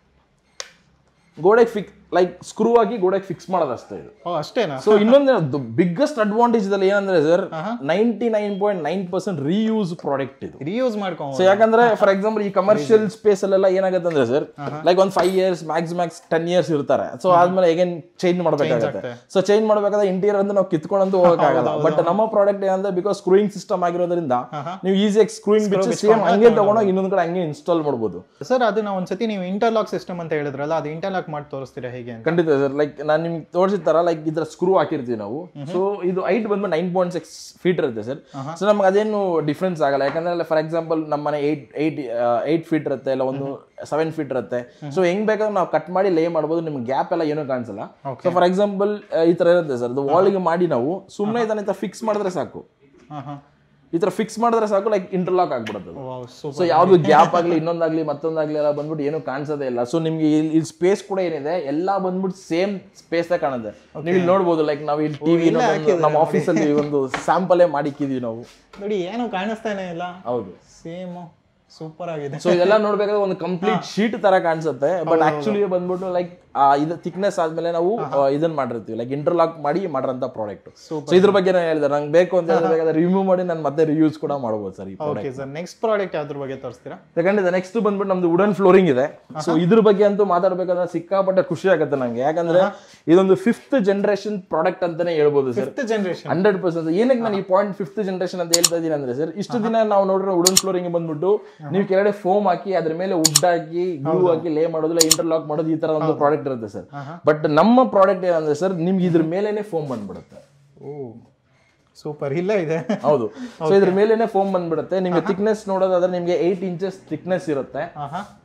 ಗೋಡೆಗೆ ಫಿಕ್ಸ್ ಲೈಕ್ ಸ್ಕ್ರೂ ಹಾಕಿ ಗೋಡೆಗೆ ಫಿಕ್ಸ್ ಮಾಡೋದಷ್ಟೇ ಇದು ಓ ಅಷ್ಟೇನಾ ಸೊ ಇನ್ನೊಂದು ಬಿಗ್ಗೆಸ್ಟ್ ಅಡ್ವಾಂಟೇಜ್ ಇದಲ್ಲಿ ಏನಂದ್ರೆ sir ninety nine point nine percent reuse product ಇದು ರಿಯೂಸ್ ಮಾಡ್ಕೊಂಡು ಸೊ ಯಾಕಂದ್ರೆ ಫಾರ್ ಎಕ್ಸಾಂಪಲ್ ಈ ಕಮರ್ಷಿಯಲ್ ಸ್ಪೇಸ್ ಅಲ್ಲೆಲ್ಲ ಏನಾಗುತ್ತೆ ಅಂದ್ರೆ ಸರ್ ಲೈಕ್ ಒಂದ್ five years max max ten years ಇರ್ತಾರೆ ಸೊ ಆದ್ಮೇಲೆ ಹೇಗೇನ್ ಚೇಂಜ್ ಮಾಡ್ಬೇಕಾಗುತ್ತೆ ಸೊ ಚೇಂಜ್ ಮಾಡ್ಬೇಕಾದ್ರೆ ಇಂಟೀರಿಯರ್ ಅಂತ ನಾವು ಕಿತ್ಕೊಂಡಂತೂ ಹೋಗಕ್ಕಾಗಲ್ಲ ಬಟ್ ನಮ್ಮ ಪ್ರಾಡಕ್ಟ್ ಏನಂದ್ರೆ ಬಿಕಾಸ್ ಸ್ಕ್ರೂಯಿಂಗ್ ಸಿಸ್ಟಮ್ ಆಗಿರೋದ್ರಿಂದ ನೀವು ಈಸಿಯಾಗಿ ಸ್ಕ್ರೂಯಿಂಗ್ ಬಿಚ್ಚು ಸೇಮ್ ಹಂಗೆ ತಗೊಂಡೋಗಿ ಇನ್ನೊಂದ್ ಕಡೆ ಹಂಗೆ ಇನ್ಸ್ಟಾಲ್ ಮಾಡ್ಬೋದು ಸರ್ ಅದನ್ನ ಒಂದ್ಸತಿ ನೀವು ಇಂಟರ್ಲಾಕ್ ಸಿಸ್ಟಮ್ ಅಂತ ಹೇಳಿದ್ರಲ್ಲ ಅದು ಇಂಟರ್ಲಾಕ್ ಮಾಡಿ ತೋರಿಸ್ತೀರಾ ಹೇಗೆ ಅಂತ ಖಂಡಿತ ಸರ್ ಲೈಕ್ ನಾನು ನಿಮ್ಗೆ ತೋರಿಸಿರ್ತಾರ ಲೈಕ್ ಇದ್ರ ಸ್ಕ್ರೂ ಹಾಕಿರ್ತೀವಿ ನಾವು ಸೊ ಇದು ಹೈಟ್ ಬಂದು ನೈನ್ ಪಾಯಿಂಟ್ ಸಿಕ್ಸ್ ಫೀಟ್ ಇರುತ್ತೆ ಸರ್ ಸೊ ನಮ್ಗೆ ಅದೇನು ಡಿಫ್ರೆನ್ಸ್ ಆಗಲ್ಲ ಯಾಕಂದ್ರೆ ಫಾರ್ ಎಕ್ಸಾಂಪಲ್ ನಮ್ಮ ಮನೆ ಏಟ್ ಏಟ್ ಏಟ್ ಫೀಟ್ ಇರುತ್ತೆ ಇಲ್ಲ ಒಂದು ಸೆವೆನ್ ಫೀಟ್ ಇರುತ್ತೆ ಸೊ ಹೆಂಗ್ ಬೇಕಾದ್ರೆ ನಾವು ಕಟ್ ಮಾಡಿ ಲೇ ಮಾಡ್ಬೋದು ನಿಮ್ಗೆ ಗ್ಯಾಪ್ ಎಲ್ಲ ಏನೂ ಕಾಣಿಸಲ್ಲ ಸೊ ಫಾರ್ ಎಕ್ಸಾಂಪಲ್ ಈ ತರ ಇರುತ್ತೆ ಸರ್ ಅದು ವಾಲ್ಗೆ ಮಾಡಿ ನಾವು ಸುಮ್ಮನೆ ಇದನ್ನ ಫಿಕ್ಸ್ ಮಾಡಿದ್ರೆ ಸಾಕು ಹಾಂ ಹಾಂ ಈ ತರ ಫಿಕ್ಸ್ ಮಾಡಿದ್ರೆ ಸಾಕು ಲೈಕ್ ಇಂಟರ್ಲಾಕ್ ಆಗ್ಬಿಡುತ್ತೆ ಅದು. ವಾವ್ ಸೂಪರ್ ಸೊ ಯಾವ್ದು ಗ್ಯಾಪ್ ಆಗ್ಲಿ ಇನ್ನೊಂದಾಗ್ಲಿ ಮತ್ತೊಂದಾಗ್ಲಿ ಎಲ್ಲ ಬಂದ್ಬಿಟ್ಟು ಏನು ಕಾಣಿಸೋದೇ ಇಲ್ಲ ಸೊ ನಿಮ್ಗೆ ಇಲ್ಲಿ ಇಲ್ಲಿ ಸ್ಪೇಸ್ ಕೂಡ ಏನಿದೆ ಎಲ್ಲ ಬಂದ್ಬಿಟ್ಟು ಸೇಮ್ ಸ್ಪೇಸ್ ಕಾಣುತ್ತೆ ನೀವು ಇಲ್ಲಿ ನೋಡ್ಬೋದು ಲೈಕ್ ನಾವು ಇಲ್ಲಿ ಟಿವಿ ನಮ್ಮ ಆಫೀಸಲ್ಲಿ ಒಂದು ಸ್ಯಾಂಪಲೇ ಮಾಡಿಕ್ಕಿದೀವಿ ನಾವು ನೋಡಿ ಏನು ಕಾಣಿಸ್ತಾನೆ ಇಲ್ಲ ಹೌದು ಸೇಮು ಸೂಪರ್ ಆಗಿದೆ ಸೊ ಇದೆಲ್ಲ ನೋಡ್ಬೇಕಾದ್ರೆ ಒಂದು ಕಂಪ್ಲೀಟ್ ಶೀಟ್ ತರ ಕಾಣಿಸುತ್ತೆ ಬಟ್ ಆಕ್ಚುಲಿ ಬಂದ್ಬಿಟ್ಟು ಲೈಕ್ ಇದು ಥಿಕ್ನೆಸ್ ಆದ್ಮೇಲೆ ನಾವು ಆ, ಇದನ್ನ ಮಾಡಿರ್ತೀವಿ ಲೈಕ್ ಇಂಟರ್ಲಾಕ್ ಮಾಡಿ ಮಾಡಿರೋಂಥ ಪ್ರಾಡಕ್ಟ್ ಸೊ ಇದ್ರ ಬಗ್ಗೆ ನಾನು ಹೇಳಿದೆ ನಂಗೆ ಬೇಕು ಅಂತ ಹೇಳಿದ್ರೆ ರಿಮೂವ್ ಮಾಡಿ ನಾನು ಮತ್ತೆ ರಿಯೂಸ್ ಕೂಡ ಮಾಡ್ಬೋದು ಸರ್ ಈ product okay sir next product ಯಾವ್ದ್ರ ಬಗ್ಗೆ ತೋರಿಸ್ತೀರಾ ಖಂಡಿತ ನೆಕ್ಸ್ಟ್ ಬಂದ್ಬಿಟ್ಟು ನಮ್ದು ವುಡನ್ ಫ್ಲೋರಿಂಗ್ ಇದೆ ಸೊ ಇದ್ರ ಬಗ್ಗೆ ಅಂತೂ ಮಾತಾಡ್ಬೇಕಾದ್ರೆ ಸಿಕ್ಕಾಪಟ್ಟೆ ಖುಷಿ ಆಗುತ್ತೆ ನಂಗೆ ಯಾಕಂದ್ರೆ ಇದೊಂದು ಫಿಫ್ತ್ ಜನರೇಷನ್ ಪ್ರಾಡಕ್ಟ್ ಅಂತಾನೆ ಹೇಳ್ಬೋದು sir fifth generation hundred percent ಏನಕ್ಕೆ ನಾನು ಈ ಪಾಯಿಂಟ್ ಫಿಫ್ತ್ ಜನರೇಷನ್ ಅಂತ ಹೇಳ್ತಾ ಇದ್ದೀನಿ ಅಂದ್ರೆ ಸರ್ ಇಷ್ಟು ದಿನ ನಾವು ನೋಡಿರೋ ವುಡನ್ ಫ್ಲೋರಿಂಗ್ ಬಂದ್ಬಿಟ್ಟು ನೀವು ಕೆಳಗಡೆ ಫೋಮ್ ಹಾಕಿ ಅದ್ರ ಮೇಲೆ ವುಡ್ ಹಾಕಿ ಗ್ಲೂ ಹಾಕಿ ಲೇ ಮಾಡೋದು ಇಲ್ಲ ಇಂಟರ್ಲಾಕ್ ಮಾಡೋದು ಈ ತರ ಒಂದು ಪ್ರಾಡಕ್ಟ್ ಇರುತ್ತೆ ಸರ್ ಬಟ್ ನಮ್ಮ ಪ್ರಾಡಕ್ಟ್ ಏನಂದ್ರೆ ಸರ್ ನಿಮ್ಗೆ ಇದ್ರ ಮೇಲೇನೆ ಫೋಮ್ ಬಂದ್ಬಿಡುತ್ತೆ ಓ ಸೂಪರ್ ಇಲ್ಲ ಇದೆ ಹೌದು ಸೊ ಇದ್ರ ಮೇಲೇನೆ ಫೋಮ್ ಬಂದ್ಬಿಡುತ್ತೆ ನಿಮ್ಗೆ ಥಿಕ್ನೆಸ್ ನೋಡೋದಾದ್ರೆ ನಿಮ್ಗೆ ಏಟ್ ಇಂಚಸ್ ಥಿಕ್ನೆಸ್ ಇರುತ್ತೆ ಹಾಂ ಹಾಂ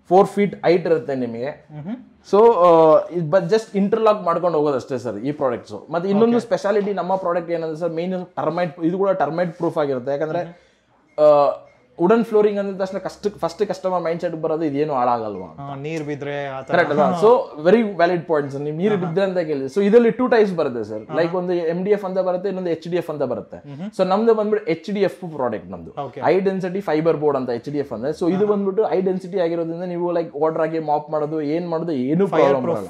ಫೋರ್ ಫೀಟ್ ಹೈಟ್ ಇರುತ್ತೆ ನಿಮಗೆ ಸೊ ಇದು ಜಸ್ಟ್ ಇಂಟರ್ಲಾಕ್ ಮಾಡ್ಕೊಂಡು ಹೋಗೋದಷ್ಟೇ ಸರ್ ಈ ಪ್ರಾಡಕ್ಟ್ಸ್ ಮತ್ತೆ ಇನ್ನೊಂದು ಸ್ಪೆಷಾಲಿಟಿ ನಮ್ಮ ಪ್ರಾಡಕ್ಟ್ ಏನಂದ್ರೆ ಸರ್ ಮೇನ್ ಟರ್ಮೈಟ್ ಇದು ಕೂಡ ಟರ್ಮೈಟ್ ಪ್ರೂಫ್ ಆಗಿರುತ್ತೆ ಯಾಕಂದ್ರೆ ವುಡನ್ ಫ್ಲೋರಿಂಗ್ ಅಂದ ತಕ್ಷಣ ಕಷ್ಟ ಫಸ್ಟ್ ಕಸ್ಟಮರ್ ಮೈಂಡ್ ಸೆಟ್ ಬರೋದು ಇದೇನು ಹಾಳಾಗಲ್ವಾ ಆ, ನೀರ್ ಬಿದ್ರೆ ಆ ತರ ಕರೆಕ್ಟ್ ಅಲ್ವಾ ಸೊ ವೆರಿ ವ್ಯಾಲಿಡ್ ಪಾಯಿಂಟ್ಸ್ ನೀವು ನೀರು ಬಿದ್ದರೆ ಅಂತ ಕೇಳಿ ಸೊ ಇದರಲ್ಲಿ ಟೂ ಟೈಪ್ಸ್ ಬರುತ್ತೆ ಸರ್ ಲೈಕ್ ಒಂದು ಎಂ ಡಿ ಎಫ್ ಅಂತ ಬರುತ್ತೆ ಇನ್ನೊಂದು ಎಚ್ ಡಿ ಎಫ್ ಅಂತ ಬರುತ್ತೆ ಸೊ ನಮ್ದು ಬಂದ್ಬಿಟ್ಟು ಎಚ್ ಡಿ ಎಫ್ ಪ್ರಾಡಕ್ಟ್ ನಮ್ದು Okay. High density fibre board ಅಂತ ಎಚ್ ಡಿ ಎಫ್ ಅಂದ್ರೆ ಸೊ ಇದು ಬಂದ್ಬಿಟ್ಟು ಹೈ ಡೆನ್ಸಿಟಿ ಆಗಿರೋದ್ರಿಂದ ನೀವು ಲೈಕ್ ವಾಟರ್ ಆಗಿ ಮಾಪ್ ಮಾಡೋದು ಏನ್ ಮಾಡೋದು ಏನು ಪ್ರಾಬ್ಲಮ್ ಬರಲ್ಲ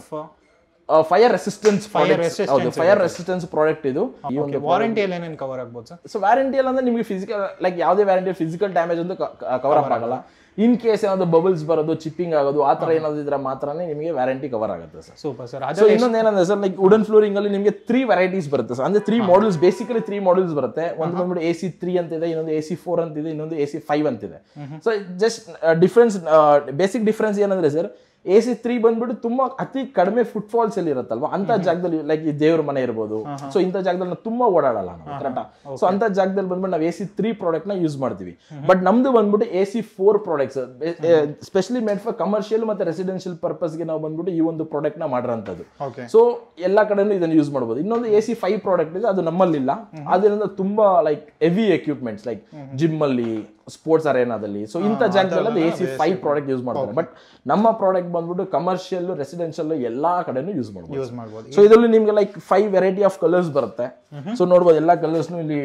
ಫೈರ್ ರೆಸಿಸ್ಟೆನ್ಸ್ resistance ಹೌದು ಫೈರ್ ರೆಸಿಸ್ಟೆನ್ಸ್ ಪ್ರಾಡಕ್ಟ್ ಇದು ಈ ಒಂದು ವಾರಂಟಿಯಲ್ಲಿ ಏನೇನು ಕವರ್ ಆಗ್ಬೋದು ಸರ್ ಸೊ ವ್ಯಾರಂಟಿ ಅಂದ್ರೆ ನಿಮಗೆ ಫಿಸಿಕಲ್ ಲೈಕ್ ಯಾವುದೇ ವ್ಯಾರಂಟಿ ಫಿಸಿಕಲ್ ಡ್ಯಾಮೇಜ್ ಅಂತೂ ಕವರ್ ಅಪ್ ಆಗಲ್ಲ ಇನ್ ಕೇಸ್ ಏನಾದ್ರು ಬಬಲ್ಸ್ ಬರೋದು ಚಿಪ್ಪಿಂಗ್ ಆಗೋದು ಆ ತರ ಏನಾದ್ರು ಇದ್ರೆ ಮಾತ್ರನೇ ನಿಮಗೆ ವ್ಯಾರಂಟಿ ಕವರ್ ಆಗುತ್ತೆ ಸರ್ ಸೂಪರ್ ಸರ್ ಸೊ ಇನ್ನೊಂದು ಏನಂದ್ರೆ ಸರ್ ಲೈಕ್ ವುಡನ್ ಫ್ಲೋರಿಂಗ್ ಅಲ್ಲಿ ನಿಮಗೆ ತ್ರೀ ವೆರೈಟೀಸ್ ಬರುತ್ತೆ ಸರ್ ಅಂದ್ರೆ three models basically three models ಬರುತ್ತೆ ಒಂದು ಬಂದ್ಬಿಟ್ಟು ಎ ಸಿ ತ್ರೀ ಅಂತ ಇದೆ ಇನ್ನೊಂದು ಎ ಸಿ ಫೋರ್ ಅಂತ ಇದೆ ಇನ್ನೊಂದು ಎ ಸಿ ಫೈವ್ ಅಂತಿದೆ so just difference basic difference ಏನಂದ್ರೆ ಸರ್ ಎ ಸಿ ತ್ರೀ ಬಂದ್ಬಿಟ್ಟು ತುಂಬಾ ಅತಿ ಕಡಿಮೆ ಫುಟ್ ಫಾಲ್ಸ್ ಅಲ್ಲಿ ಇರುತ್ತಲ್ವಾ ಅಂತ ಜಾಗದಲ್ಲಿ ಲೈಕ್ ಈ ದೇವ್ರ ಮನೆ ಇರ್ಬೋದು ಸೊ ಇಂಥ ಜಾಗದಲ್ಲಿ ನಾವು ತುಂಬಾ ಓಡಾಡಲ್ಲ ನಾವು ಕರೆಕ್ಟಾ ಸೊ ಅಂತ ಜಾಗದಲ್ಲಿ ಬಂದ್ಬಿಟ್ಟು ನಾವು ಎ ಸಿ ತ್ರೀ ಪ್ರಾಡಕ್ಟ್ ನ ಯೂಸ್ ಮಾಡ್ತೀವಿ ಬಟ್ ನಮ್ದು ಬಂದ್ಬಿಟ್ಟು A C four products specially made for commercial ಮತ್ತೆ ರೆಸಿಡೆನ್ಷಿಯಲ್ ಪರ್ಪಸ್ಗೆ ನಾವು ಬಂದ್ಬಿಟ್ಟು ಈ ಒಂದು ಪ್ರಾಡಕ್ಟ್ ನ ಮಾಡಿರೋಂಥದ್ದು ಓಕೆ ಸೊ ಎಲ್ಲಾ ಕಡೆನೂ ಇದನ್ನ ಯೂಸ್ ಮಾಡಬಹುದು ಇನ್ನೊಂದು ಎ ಸಿ ಫೈವ್ ಪ್ರಾಡಕ್ಟ್ ಇದೆ ಅದು ನಮ್ಮಲ್ಲಿಲ್ಲ ಅದರಿಂದ ತುಂಬಾ like heavy equipments like gym ಅಲ್ಲಿ ಸ್ಪೋರ್ಟ್ಸ್ ಅರೇನಾದಲ್ಲಿ ಸೊ ಇಂಥ ಜಾಗದಲ್ಲಿ A C five product use ಮಾಡ್ತಾರೆ ಬಟ್ ನಮ್ಮ ಪ್ರಾಡಕ್ಟ್ ಬಂದ್ಬಿಟ್ಟು ಕಮರ್ಷಿಯಲ್ ರೆಸಿಡೆನ್ಷಿಯಲ್ ಎಲ್ಲಾ ಕಡೆನೂ ಯೂಸ್ ಮಾಡಬಹುದು ಯೂಸ್ ಮಾಡ್ಬೋದು ಸೊ ಇದರಲ್ಲಿ ನಿಮ್ಗೆ like five variety of colours ಬರುತ್ತೆ ಸೊ ನೋಡ್ಬೋದು ಎಲ್ಲಾ ಕಲರ್ಸ್ನು ಇಲ್ಲಿ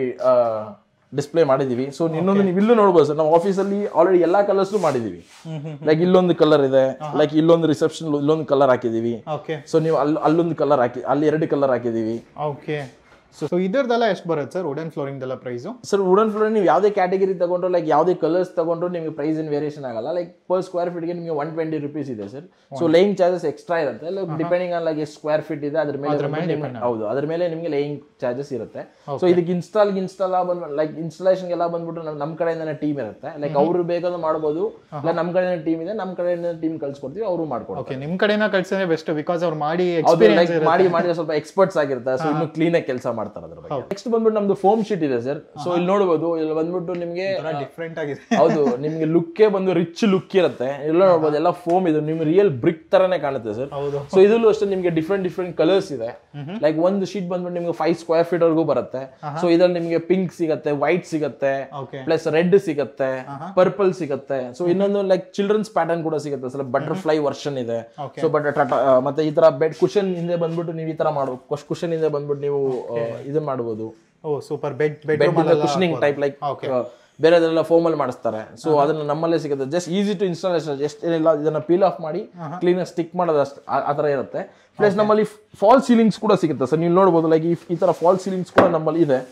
ಡಿಸ್ಪ್ಲೇ ಮಾಡಿದೀವಿ ಸೊ ಇನ್ನೊಂದು ನೀವು ಇಲ್ಲೂ ನೋಡ್ಬೋದು ಸರ್ ನಾವು ಆಫೀಸಲ್ಲಿ ಆಲ್ರೆಡಿ ಎಲ್ಲಾ ಕಲರ್ಸ್ ಮಾಡಿದೀವಿ ಲೈಕ್ ಇಲ್ಲೊಂದು ಕಲರ್ ಇದೆ ಲೈಕ್ ಇಲ್ಲೊಂದು ರಿಸೆಪ್ಷನ್ ಇಲ್ಲೊಂದು ಕಲರ್ ಹಾಕಿದೀವಿ ಓಕೆ ಸೊ ನೀವು ಅಲ್ಲಿ ಅಲ್ಲೊಂದು ಕಲರ್ ಹಾಕಿ ಅಲ್ಲಿ ಎರಡು ಕಲರ್ ಹಾಕಿದೀವಿ ಓಕೆ ಸೊ ಸೊ ಇದರದೆಲ್ಲ ಎಷ್ಟು ಬರುತ್ತೆ ಸರ್ ವುಡನ್ ಫ್ಲೋರಿಂಗ್ದೆಲ್ಲ ಪ್ರೈಸು ಸರ್ ವುಡನ್ ಫ್ಲೋರ್ ನೀವು ಯಾವುದೇ ಕ್ಯಾಟಗರಿ ತಗೊಂಡ್ರು ಲೈಕ್ ಯಾವುದೇ ಕಲರ್ಸ್ ತಗೊಂಡ್ರು ನಿಮಗೆ ಪ್ರೈಸ್ ಇನ್ ವೇರಿಯೇಷನ್ ಆಗಲ್ಲ ಲೈಕ್ ಪರ್ ಸ್ಕ್ವೇರ್ ಫೀಟ್ಗೆ ನಿಮಗೆ ಒನ್ ಟ್ವೆಂಟಿ ರುಪೀಸ್ ಇದೆ sir so laying charges extra ಇರುತ್ತೆ ಡಿಪೆಂಡಿಂಗ್ ಆನ್ ಲೈಕ್ ಎಷ್ಟು ಸ್ಕ್ವೇರ್ ಫೀಟ್ ಇದೆ ಅದ್ರ ಮೇಲೆ ಬಂದ್ಬಿಟ್ಟು ನಿಮ್ಗೆ- ಹೌದು ಅದ್ರ ಮೇಲೆ ನಿಮಗೆ ಲೇಯಿಂಗ್ ಚಾರ್ಜಸ್ ಇರುತ್ತೆ ಸೊ ಇದಕ್ಕೆ ಇನ್ಸ್ಟಾಲ್ ಇನ್ಸ್ಟಾಲ್ ಬಂದ್ ಲೈಕ್ ಇನ್ಸ್ಟಾಲೇಷನ್ ಎಲ್ಲ ಬಂದ್ಬಿಟ್ಟು ನಮ್ ನಮ್ಮ ಕಡೆಯಿಂದನೇ ಟೀಮ್ ಇರುತ್ತೆ ಲೈಕ್ ಅವರು ಬೇಕಾದ್ರೂ ಮಾಡ್ಬೋದು ಇಲ್ಲ ನಮ್ಮ ಕಡೆಯಿಂದ ಟೀಮ್ ಇದೆ ನಮ್ಮ ಕಡೆಯಿಂದ ಟೀಮ್ ಕಳ್ಸ್ಕೊಡ್ತೀವಿ ಅವರು ಮಾಡ್ಕೊಡ್ತಾರೆ ಓಕೆ ನಿಮ್ಮ ಕಡೆನ ಕಳ್ಸಿದ್ರೆ ಬೆಸ್ಟ್ ಬಿಕಾಸ್ ಅವ್ರು ಮಾಡಿ ಹೌದು ಎಕ್ಸ್ಪೀರಿಯನ್ಸ್ ಲೈಕ್ ಮಾಡಿ ಮಾಡಿ ಸ್ವಲ್ಪ ಎಕ್ಸ್ಪರ್ಟ್ಸ್ ಆಗಿರ್ತಾರೆ ಸೊ ಇನ್ನು ಕ್ಲೀನ್ ಆಗಿ ಕೆಲಸ ಮಾಡ್ತಾರೆ ಅದ್ರ ಬಗ್ಗೆ ನೆಕ್ಸ್ಟ್ ಬಂದ್ಬಿಟ್ಟು ನಮ್ದು ಫೋಮ್ ಶೀಟ್ ಇದೆ ಸರ್ ಸೊ ಇಲ್ಲಿ ನೋಡಬಹುದು ಇಲ್ಲಿ ಬಂದ್ಬಿಟ್ಟು ನಿಮಗೆ ಡಿಫ್ರೆಂಟ್ ಆಗಿದೆ ಹೌದು ನಿಮ್ಗೆ ಲುಕ್ಕೇ ಬಂದು ರಿಚ್ ಲುಕ್ ಇರುತ್ತೆ ಎಲ್ಲ ನೋಡ್ಬೋದು ಎಲ್ಲ ಫೋಮ್ ಇದೆ ನಿಮ್ಗೆ ರಿಯಲ್ ಬ್ರಿಕ್ ತರನೇ ಕಾಣುತ್ತೆ ಸರ್ ಹೌದು ಸೊ ಇದರಲ್ಲೂ ಅಷ್ಟೇ ನಿಮ್ಗೆ ಡಿಫ್ರೆಂಟ್ ಡಿಫ್ರೆಂಟ್ ಕಲರ್ಸ್ ಇದೆ ಲೈಕ್ ಒಂದು ಶೀಟ್ ಬಂದ್ಬಿಟ್ಟು ನಿಮ್ಗೆ ಫೈವ್ ಸ್ಕ್ವೇರ್ ಫೀಟ್ ವರ್ಗೂ ಬರುತ್ತೆ ಸೊ ಇದ್ರಲ್ಲಿ ನಿಮ್ಗೆ ಪಿಂಕ್ ಸಿಗತ್ತೆ ವೈಟ್ ಸಿಗತ್ತೆ ಓಕೆ ಪ್ಲಸ್ ರೆಡ್ ಸಿಗತ್ತೆ ಪರ್ಪಲ್ ಸಿಗತ್ತೆ ಸೊ ಇನ್ನೊಂದು ಲೈಕ್ ಚಿಲ್ಡ್ರನ್ಸ್ ಪ್ಯಾಟರ್ನ್ ಕೂಡ ಸಿಗುತ್ತೆ ಸರ್ ಬಟರ್ಫ್ಲೈ ವರ್ಷನ್ ಇದೆ Okay. ಸೊ ಬಟ್ ಮತ್ತೆ ಈ ತರ ಬೆಡ್ ಕುಶನ್ ಹಿಂದೆ ಬಂದ್ಬಿಟ್ಟು ನೀವು ಈ ತರ ಮಾಡು ಕುಶನ್ ಹಿಂದೆ ಬಂದ್ಬಿಟ್ಟು ನೀವು ಇದು ಮಾಡ್ಬೋದು oh super bed bed bed cushioning type like ಬೇರೆದೆಲ್ಲ ಫೋಮ್ ಅಲ್ಲಿ ಮಾಡಿಸ್ತಾರೆ ಸೊ ಅದನ್ನ ನಮ್ಮಲ್ಲೇ ಸಿಗುತ್ತೆ ಜಸ್ಟ್ ಈಸಿ ಟು ಇನ್ಸ್ಟಾಲೇಷನ್ ಎಷ್ಟು ಏನಿಲ್ಲ ಇದನ್ನ ಪೀಲ್ ಆಫ್ ಮಾಡಿ ಕ್ಲೀನ್ ಸ್ಟಿಕ್ ಮಾಡೋದು ಅಷ್ಟು ಆ- ಆ ತರ ಇರುತ್ತೆ ಪ್ಲಸ್ ನಮ್ಮಲ್ಲಿ ಫಾಲ್ ಸೀಲಿಂಗ್ಸ್ ಕೂಡ ಸಿಗುತ್ತೆ ಸರ್ ನೀವು ನೋಡ್ಬೋದು ಲೈಕ್ ಈ ತರ ಫಾಲ್ ಸೀಲಿಂಗ್ಸ್ ಕೂಡ ನಮ್ಮಲ್ಲಿ ಇದೆ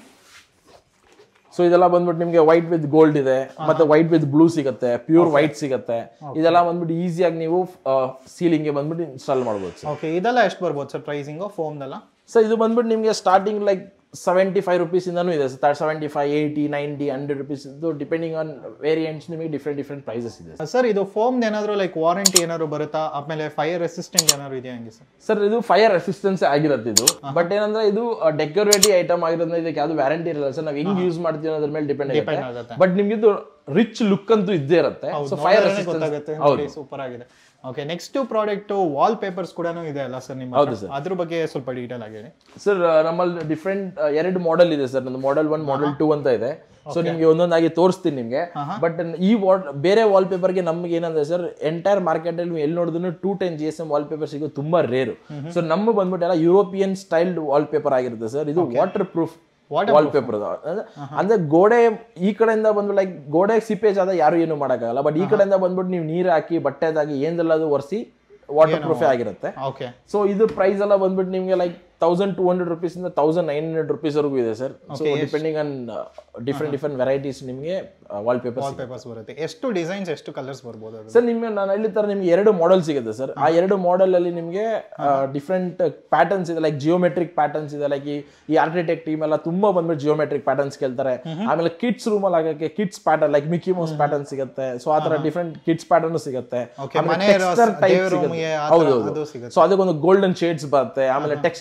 ಸೊ ಇದೆಲ್ಲ ಬಂದ್ಬಿಟ್ಟು ನಿಮಗೆ ವೈಟ್ ವಿತ್ ಗೋಲ್ಡ್ ಇದೆ ಮತ್ತೆ ವೈಟ್ ವಿತ್ ಬ್ಲೂ ಸಿಗುತ್ತೆ ಪ್ಯೂರ್ ವೈಟ್ ಸಿಗುತ್ತೆ ಇದೆಲ್ಲ ಬಂದ್ಬಿಟ್ಟು ಈಸಿಯಾಗಿ ನೀವು ಸೀಲಿಂಗ್ಗೆ ಬಂದ್ಬಿಟ್ಟು ಇನ್ಸ್ಟಾಲ್ ಮಾಡ್ಬೋದು ಸರ್ ಓಕೆ ಇದೆಲ್ಲ ಎಷ್ಟು ಬರ್ಬೋದು ಸರ್ ಪ್ರೈಸಿಂಗು ಫೋಮ್ದೆಲ್ಲ ಸೊ ಇದು ಬಂದ್ಬಿಟ್ಟು ನಿಮಗೆ starting like seventy five rupees ಇಂದನೂ ಇದೆ sir seventy five eighty ninety hundred rupees ಇದು ಡಿಪೆಂಡಿಂಗ್ ಆನ್ ವೇರಿಯಂಟ್ಸ್ ನಿಮಗೆ ಡಿಫ್ರೆಂಟ್ ಡಿಫ್ರೆಂಟ್ ಪ್ರೈಸಸ್ ಇದೆ ಸರ್ ಇದು ಫೋಮ್ ಏನಾದ್ರು ಲೈಕ್ ವಾರಂಟಿ ಏನಾದ್ರು ಬರುತ್ತಾ ಆಮೇಲೆ ಫೈರ್ ರೆಸಿಸ್ಟೆಂಟ್ ಏನಾದ್ರು ಇದೆಯಾ ಹಂಗೆ ಸರ್ ಸರ್ ಇದು ಫೈರ್ ರೆಸಿಸ್ಟೆನ್ಸ್ ಆಗಿರುತ್ತೆ ಇದು ಬಟ್ ಏನಂದ್ರೆ ಇದು ಡೆಕೋರೇಟಿವ್ ಐಟಮ್ ಆಗಿರೋದ್ರಿಂದ ಇದಕ್ಕೆ ಯಾವ್ದು ವ್ಯಾರಂಟಿ ಇರಲ್ಲ ಸರ್ ನಾವು ಹೆಂಗ್ ಯೂಸ್ ಮಾಡ್ತೀವಿ ಅನ್ನೋದ್ರ ಮೇಲೆ ಡಿಪೆಂಡ್ ಡಿಪೆಂಡ್ ಆಗುತ್ತೆ ಆಗುತ್ತೆ ಬಟ್ ನಿಮ್ಗೆ ಇದು ರಿಚ್ ಲುಕ್ ಅಂತೂ ಇದ್ದೇ ಇರುತ್ತೆ ಸೊ ಫೈರ್ ರೆಸಿಸ್ಟೆನ್ಸ್ ಗೊತ್ತಾಗುತ್ತೆ ಹೌದು ಸೂಪರ್ ಆಗಿದೆ okay next product wallpapers ಕೂಡ ಇದೆ ಅಲ್ಲ ಸರ್ ನಿಮ್ಮ ಹೌದು ಹತ್ರ? ಅದ್ರ ಬಗ್ಗೆ ಸ್ವಲ್ಪ ಡೀಟೇಲ್ ಆಗಿ ಹೇಳಿ ಸರ್ ನಮ್ಮಲ್ಲಿ ಡಿಫ್ರೆಂಟ್ ಎರಡು ಮಾಡೆಲ್ ಇದೆ ಸರ್ ನಂದು ಮಾಡೆಲ್ ಒನ್ ಮಾಡೆಲ್ ಟೂ ಅಂತ ಇದೆ ಸೊ ನಿಮ್ಗೆ ಒಂದೊಂದಾಗಿ ತೋರಿಸ್ತೀನಿ ನಿಮ್ಗೆ ಬಟ್ ಈ ವಾಲ್ ಬೇರೆ ವಾಲ್ ಪೇಪರ್ಗೆ ನಮ್ಗೆ ಏನಂದ್ರೆ ಸರ್ ಎಂಟೈರ್ ಮಾರ್ಕೆಟ್ ಅಲ್ಲಿ ನೀವು ಎಲ್ಲಿ ನೋಡಿದ್ರು two ten G S M wallpaper ಸಿಗೋದು ತುಂಬಾ ರೇರು ಸೊ ನಮ್ಮ ಬಂದ್ಬಿಟ್ಟು ಎಲ್ಲ ಯುರೋಪಿಯನ್ ಸ್ಟೈಲ್ಡ್ ವಾಲ್ ಪೇಪರ್ ಆಗಿರುತ್ತೆ ಸರ್ ಇದು ವಾಟರ್ ಪ್ರೂಫ್ ವಾಲ್ ಪೇಪರ್ ಅಂದ್ರೆ ಗೋಡೆ ಈ ಕಡೆಯಿಂದ ಬಂದು ಲೈಕ್ ಗೋಡೆ ಸಿಪೇಜ್ ಆದ ಯಾರು ಏನು ಮಾಡೋಕ್ಕಾಗಲ್ಲ ಬಟ್ ಈ ಕಡೆಯಿಂದ ಬಂದ್ಬಿಟ್ಟು ನೀವು ನೀರು ಹಾಕಿ ಬಟ್ಟೆದಾಗಿ ಏನೆಲ್ಲ ಅದು ಒರೆಸಿ ವಾಟರ್ ಪ್ರೂಫೇ ಆಗಿರುತ್ತೆ ಓಕೆ ಸೊ ಇದು ಪ್ರೈಸ್ ಎಲ್ಲ ಬಂದ್ಬಿಟ್ಟು ನಿಮಗೆ like thousand two hundred rupees ಇಂದ ತೌಸಂಡ್ ನೈನ್ ಹಂಡ್ರೆಡ್ ರುಪೀಸ್ ವರೆಗೂ ಇದೆ sir so depending on different different varieties ನಿಮಗೆ ವಾಲ್ ಪೇಪರ್ ವಾಲ್ ಪೇಪರ್ಸ್ ಬರುತ್ತೆ ಎಷ್ಟು ಡಿಸೈನ್ಸ್ ಎಷ್ಟು ಕಲರ್ಸ್ ಬರ್ಬೋದು ಅದು ಸರ್ ನಿಮಗೆ ನಾನು ಹೇಳಿ ತರ ನಿಮ್ಗೆ ಎರಡು ಮಾಡೆಲ್ ಸಿಗುತ್ತೆ ಸರ್ ಆ ಎರಡು ಮಾಡೆಲ್ ಅಲ್ಲಿ ನಿಮಗೆ ಡಿಫ್ರೆಂಟ್ ಪ್ಯಾಟರ್ನ್ಸ್ ಇದೆ ಲೈಕ್ ಜಿಯೋಮೆಟ್ರಿಕ್ ಪ್ಯಾಟರ್ನ್ಸ್ ಇದೆ ಲೈಕ್ ಈ ಈ ಆರ್ಕಿಟೆಕ್ಟ್ ಟೀಮ್ ಎಲ್ಲ ತುಂಬಾ ಬಂದ್ಬಿಟ್ಟು ಜಿಯೋಮೆಟ್ರಿಕ್ ಪ್ಯಾಟರ್ನ್ಸ್ ಕೇಳ್ತಾರೆ ಆಮೇಲೆ ಕಿಡ್ಸ್ ರೂಮ್ ಅಲ್ಲಿ ಆಗಕ್ಕೆ kids pattern like Mickey Mouse pattern ಸಿಗುತ್ತೆ ಸೊ ಆ ತರ ಡಿಫ್ರೆಂಟ್ ಕಿಡ್ಸ್ ಪ್ಯಾಟರ್ನ್ ಸಿಗುತ್ತೆ Okay, ಆಮೇಲೆ ಮನೆ texture type ದೇವ್ರ ಸಿಗುತ್ತೆ. ರೂಮ್ಗೆ ಆ ಹೌದು ಥರ ಹೌದು ಅದು ಸಿಗುತ್ತೆ. ಸೊ ಅದಕ್ಕೊಂದು ಗೋಲ್ಡನ್ ಶೇಡ್ಸ್ ಬರುತ್ತೆ ಆಮೇಲೆ ಟೆಕ್ಸ್ಚರ್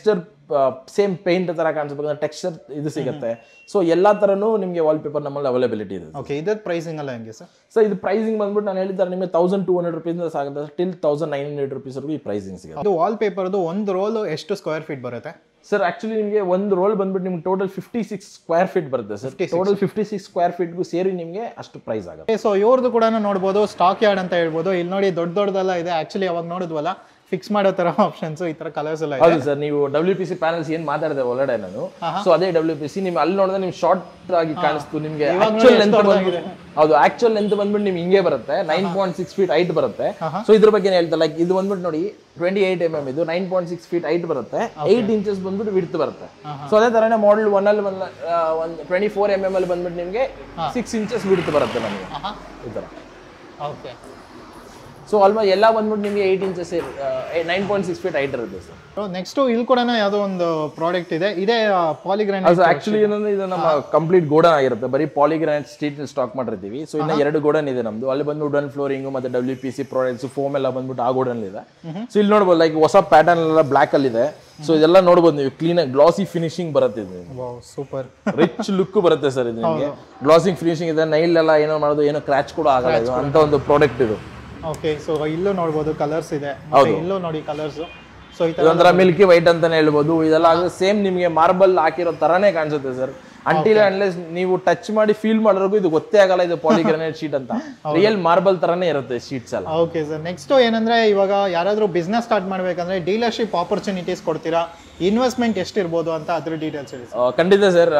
ಸೇಮ್ ಪೇಂಟ್ ತರ ಕಾಣಿಸ್ಬೇಕು ಟೆಕ್ಸ್ಚರ್ ಇದು ಸಿಗುತ್ತೆ ಸೊ ಎಲ್ಲಾ ತರನು ನಿಮಗೆ ವಾಲ್ ಪೇಪರ್ ನಮ್ಮಲ್ಲಿ ಅವೈಲೇಬಿಲಿಟಿ ಇದೆ ಓಕೆ ಇದ್ರ ಪ್ರೈಸಿಂಗ್ ಎಲ್ಲ ಹೆಂಗೆ ಸರ್ ಸೊ ಇದು ಪ್ರೈಸಿಂಗ್ ಬಂದ್ಬಿಟ್ಟು ನಾನು ಹೇಳಿದ್ದಾರೆ ನಿಮಗೆ ತೌಸಂಡ್ ಟೂ ಹಂಡ್ರೆಡ್ ರುಪೀಸ್ ಸಾಗುತ್ತೆ ಟಿಲ್ ತೌಸಂಡ್ ನೈನ್ ಹಂಡ್ರೆಡ್ ರುಪೀಸ್ವರೆಗೂ ಈ ಪ್ರೈಸಿಂಗ್ ಸಿಗುತ್ತೆ ಅದು ವಾಲ್ ಪೇಪರ್ದು ಒಂದು ರೋಲ್ ಎಷ್ಟು ಸ್ಕ್ವೇರ್ ಫೀಟ್ ಬರುತ್ತೆ ಸರ್ ಆಕ್ಚುಲಿ ನಿಮಗೆ ಒಂದು ರೋಲ್ ಬಂದ್ಬಿಟ್ಟು ನಿಮ್ಗೆ total fifty six square feet ಬರುತ್ತೆ sir total fifty six square ಫೀಟ್ಗೂ ಸೇರಿ ನಿಮಗೆ ಅಷ್ಟು ಪ್ರೈಸ್ ಆಗುತ್ತೆ ಸೊ ಇವ್ರದ್ದು ಕೂಡ ನೋಡ್ಬೋದು ಸ್ಟಾಕ್ ಯಾರ್ಡ್ ಅಂತ ಹೇಳ್ಬೋದು ಇಲ್ಲಿ ನೋಡಿ ದೊಡ್ಡ ದೊಡ್ಡದೆಲ್ಲ ಇದೆ ಆಕ್ಚುಲಿ ಅವಾಗ ನೋಡಿದ್ವಲ್ಲ ಫಿಕ್ಸ್ ಮಾಡೋ ತರ ಆಪ್ಷನ್ಸ್ ಈ ತರ ಕಲರ್ಸ್ ಎಲ್ಲ ಇದೆ ಹೌದು ಸರ್ ನೀವು ಡಬ್ಲ್ಯೂ ಪಿ ಸಿ ಪ್ಯಾನಲ್ಸ್ ಏನ್ ಮಾತಾಡಿದೆ ಒಳಗಡೆ ನಾನು ಸೊ ಅದೇ ಡಬ್ಲ್ಯೂ ಪಿ ಸಿ ನಿಮ್ಗೆ ಅಲ್ಲಿ ನೋಡಿದ್ರೆ ನಿಮ್ಗೆ ಶಾರ್ಟ್ ಆಗಿ ಕಾಣಿಸ್ತು ನಿಮ್ಗೆ ಆಕ್ಚುಲ್ ಲೆಂತ್ ಬಂದ್ಬಿಟ್ಟು ಹೌದು ಆಕ್ಚುಲ್ ಲೆಂತ್ ಬಂದ್ಬಿಟ್ಟು ನಿಮ್ಗೆ ಹಿಂಗೆ ಬರುತ್ತೆ nine point six feet height ಬರುತ್ತೆ ಸೊ ಇದ್ರ ಬಗ್ಗೆ ಹೇಳ್ತಾ ಲೈಕ್ ಇದು ಬಂದ್ಬಿಟ್ಟು ನೋಡಿ ಟ್ವೆಂಟಿ ಏಟ್ ಎಮ್ ಎಮ್ ಇದು nine point six feet height ಬರುತ್ತೆ ಏಟ್ ಇಂಚಸ್ ಬಂದ್ಬಿಟ್ಟು ವಿಡ್ತ್ ಬರುತ್ತೆ ಸೊ ಅದೇ ತರನೇ ಮಾಡಲ್ ಒನ್ ಅಲ್ಲಿ ಒಂದು ಒಂದು ಟ್ವೆಂಟಿ ಫೋರ್ ಎಮ್ ಎಮ್ ಅಲ್ಲಿ ಬಂದ್ಬಿಟ್ಟು ನಿಮಗೆ ಸಿಕ್ಸ್ ಇಂಚಸ್ ವಿಡ್ತ್ ಬರುತ್ತೆ ನಮಗೆ ಈ ತರ ಓಕೆ ಸೊ ಆಲ್ಮೋಸ್ಟ್ ಎಲ್ಲ ಬಂದ್ಬಿಟ್ಟು ನಿಮಗೆ eight inches nine point six feet height ಇರುತ್ತೆ ಸರ್ ನೆಕ್ಸ್ಟ್ ಇಲ್ಲಿ ಕೂಡ ಯಾವುದೋ ಒಂದು ಪ್ರಾಡಕ್ಟ್ ಇದೆ ಇದೇ ಪಾಲಿಗ್ರಾನ್ ಅದು ಆಕ್ಚುಲಿ ಏನಂದ್ರೆ ಇದು ನಮ್ಮ ಕಂಪ್ಲೀಟ್ ಗೋಡನ್ ಆಗಿರುತ್ತೆ ಬರೀ ಪಾಲಿಗ್ರಾನೈಟ್ ಸ್ಟ್ರೀಟ್ ಸ್ಟಾಕ್ ಮಾಡಿರ್ತೀವಿ ಸೊ ಇನ್ನ ಎರಡು ಗೋಡನ್ ಇದೆ ನಮ್ದು ಅಲ್ಲಿ ಬಂದು ವುಡನ್ ಫ್ಲೋರಿಂಗ್ ಮತ್ತೆ W P C products foam ಎಲ್ಲ ಬಂದ್ಬಿಟ್ಟು ಆ ಗೋಡನ್ ಇದೆ ಸೊ ಇಲ್ಲಿ ನೋಡ್ಬೋದು ಲೈಕ್ ಹೊಸ ಪ್ಯಾಟರ್ನ್ ಎಲ್ಲ ಬ್ಲಾಕ್ ಅಲ್ಲಿ ಇದೆ ಸೊ ಇದೆಲ್ಲ ನೋಡ್ಬೋದು ನೀವು ಕ್ಲೀನ್ ಆಗಿ ಗ್ಲಾಸಿ ಫಿನಿಶಿಂಗ್ ಬರುತ್ತೆ ಇದು ಸೂಪರ್ ರಿಚ್ ಲುಕ್ ಬರುತ್ತೆ ಸರ್ ಇದು ನಿಮಗೆ ಗ್ಲಾಸಿಂಗ್ ಫಿನಿಶಿಂಗ್ ಇದೆ ನೈಲ್ ಎಲ್ಲ ಏನೋ ಮಾಡೋದು ಏನೋ ಕ್ರಾಚ್ ಕೂಡ ಆಗಲ್ಲ ಇದು ಅಂತ ಒಂದು ಪ್ರಾಡಕ್ಟ್ ಇದು ಓಕೆ ಸೊ ಇಲ್ಲೂ ನೋಡ್ಬೋದು ಕಲರ್ಸ್ ಇದೆ ಮತ್ತೆ ಇಲ್ಲೂ ನೋಡಿ ಕಲರ್ಸ್ ಸೊ ಈ ತರ ಇದೊಂಥರ ಮಿಲ್ಕಿ ವೈಟ್ ಅಂತಾನೆ ಹೇಳ್ಬೋದು ಇದೆಲ್ಲ ಆದ್ರೆ ಸೇಮ್ ನಿಮಗೆ ಮಾರ್ಬಲ್ ಹಾಕಿರೋ ತರಾನೇ ಕಾಣಿಸುತ್ತೆ ಸರ್ ಅಂಟಿಲ್ ಅನ್ಲೆಸ್ ನೀವು ಟಚ್ ಮಾಡಿ ಫೀಲ್ ಮಾಡೋರ್ಗು ಇದು ಗೊತ್ತೇ ಆಗಲ್ಲ ಇದು ಪಾಲಿಗ್ರಾನೈಟ್ ಶೀಟ್ ಅಂತ ರಿಯಲ್ ಮಾರ್ಬಲ್ ತರಾನೇ ಇರುತ್ತೆ ಶೀಟ್ಸ್ ಎಲ್ಲ ಓಕೆ ಸರ್ ನೆಕ್ಸ್ಟ್ ಏನಂದ್ರೆ ಇವಾಗ ಯಾರಾದರೂ ಬಿಸ್ನೆಸ್ ಸ್ಟಾರ್ಟ್ ಮಾಡ್ಬೇಕಂದ್ರೆ ಡೀಲರ್ಶಿಪ್ ಆಪರ್ಚುನಿಟೀಸ್ ಕೊಡ್ತೀರಾ ಇನ್ವೆಸ್ಟ್ಮೆಂಟ್ ಎಷ್ಟಿರ್ಬೋದು ಅಂತ ಅದ್ರ ಡೀಟೇಲ್ಸ್ ಹೇಳಿ ಆ, ಖಂಡಿತ ಸರ್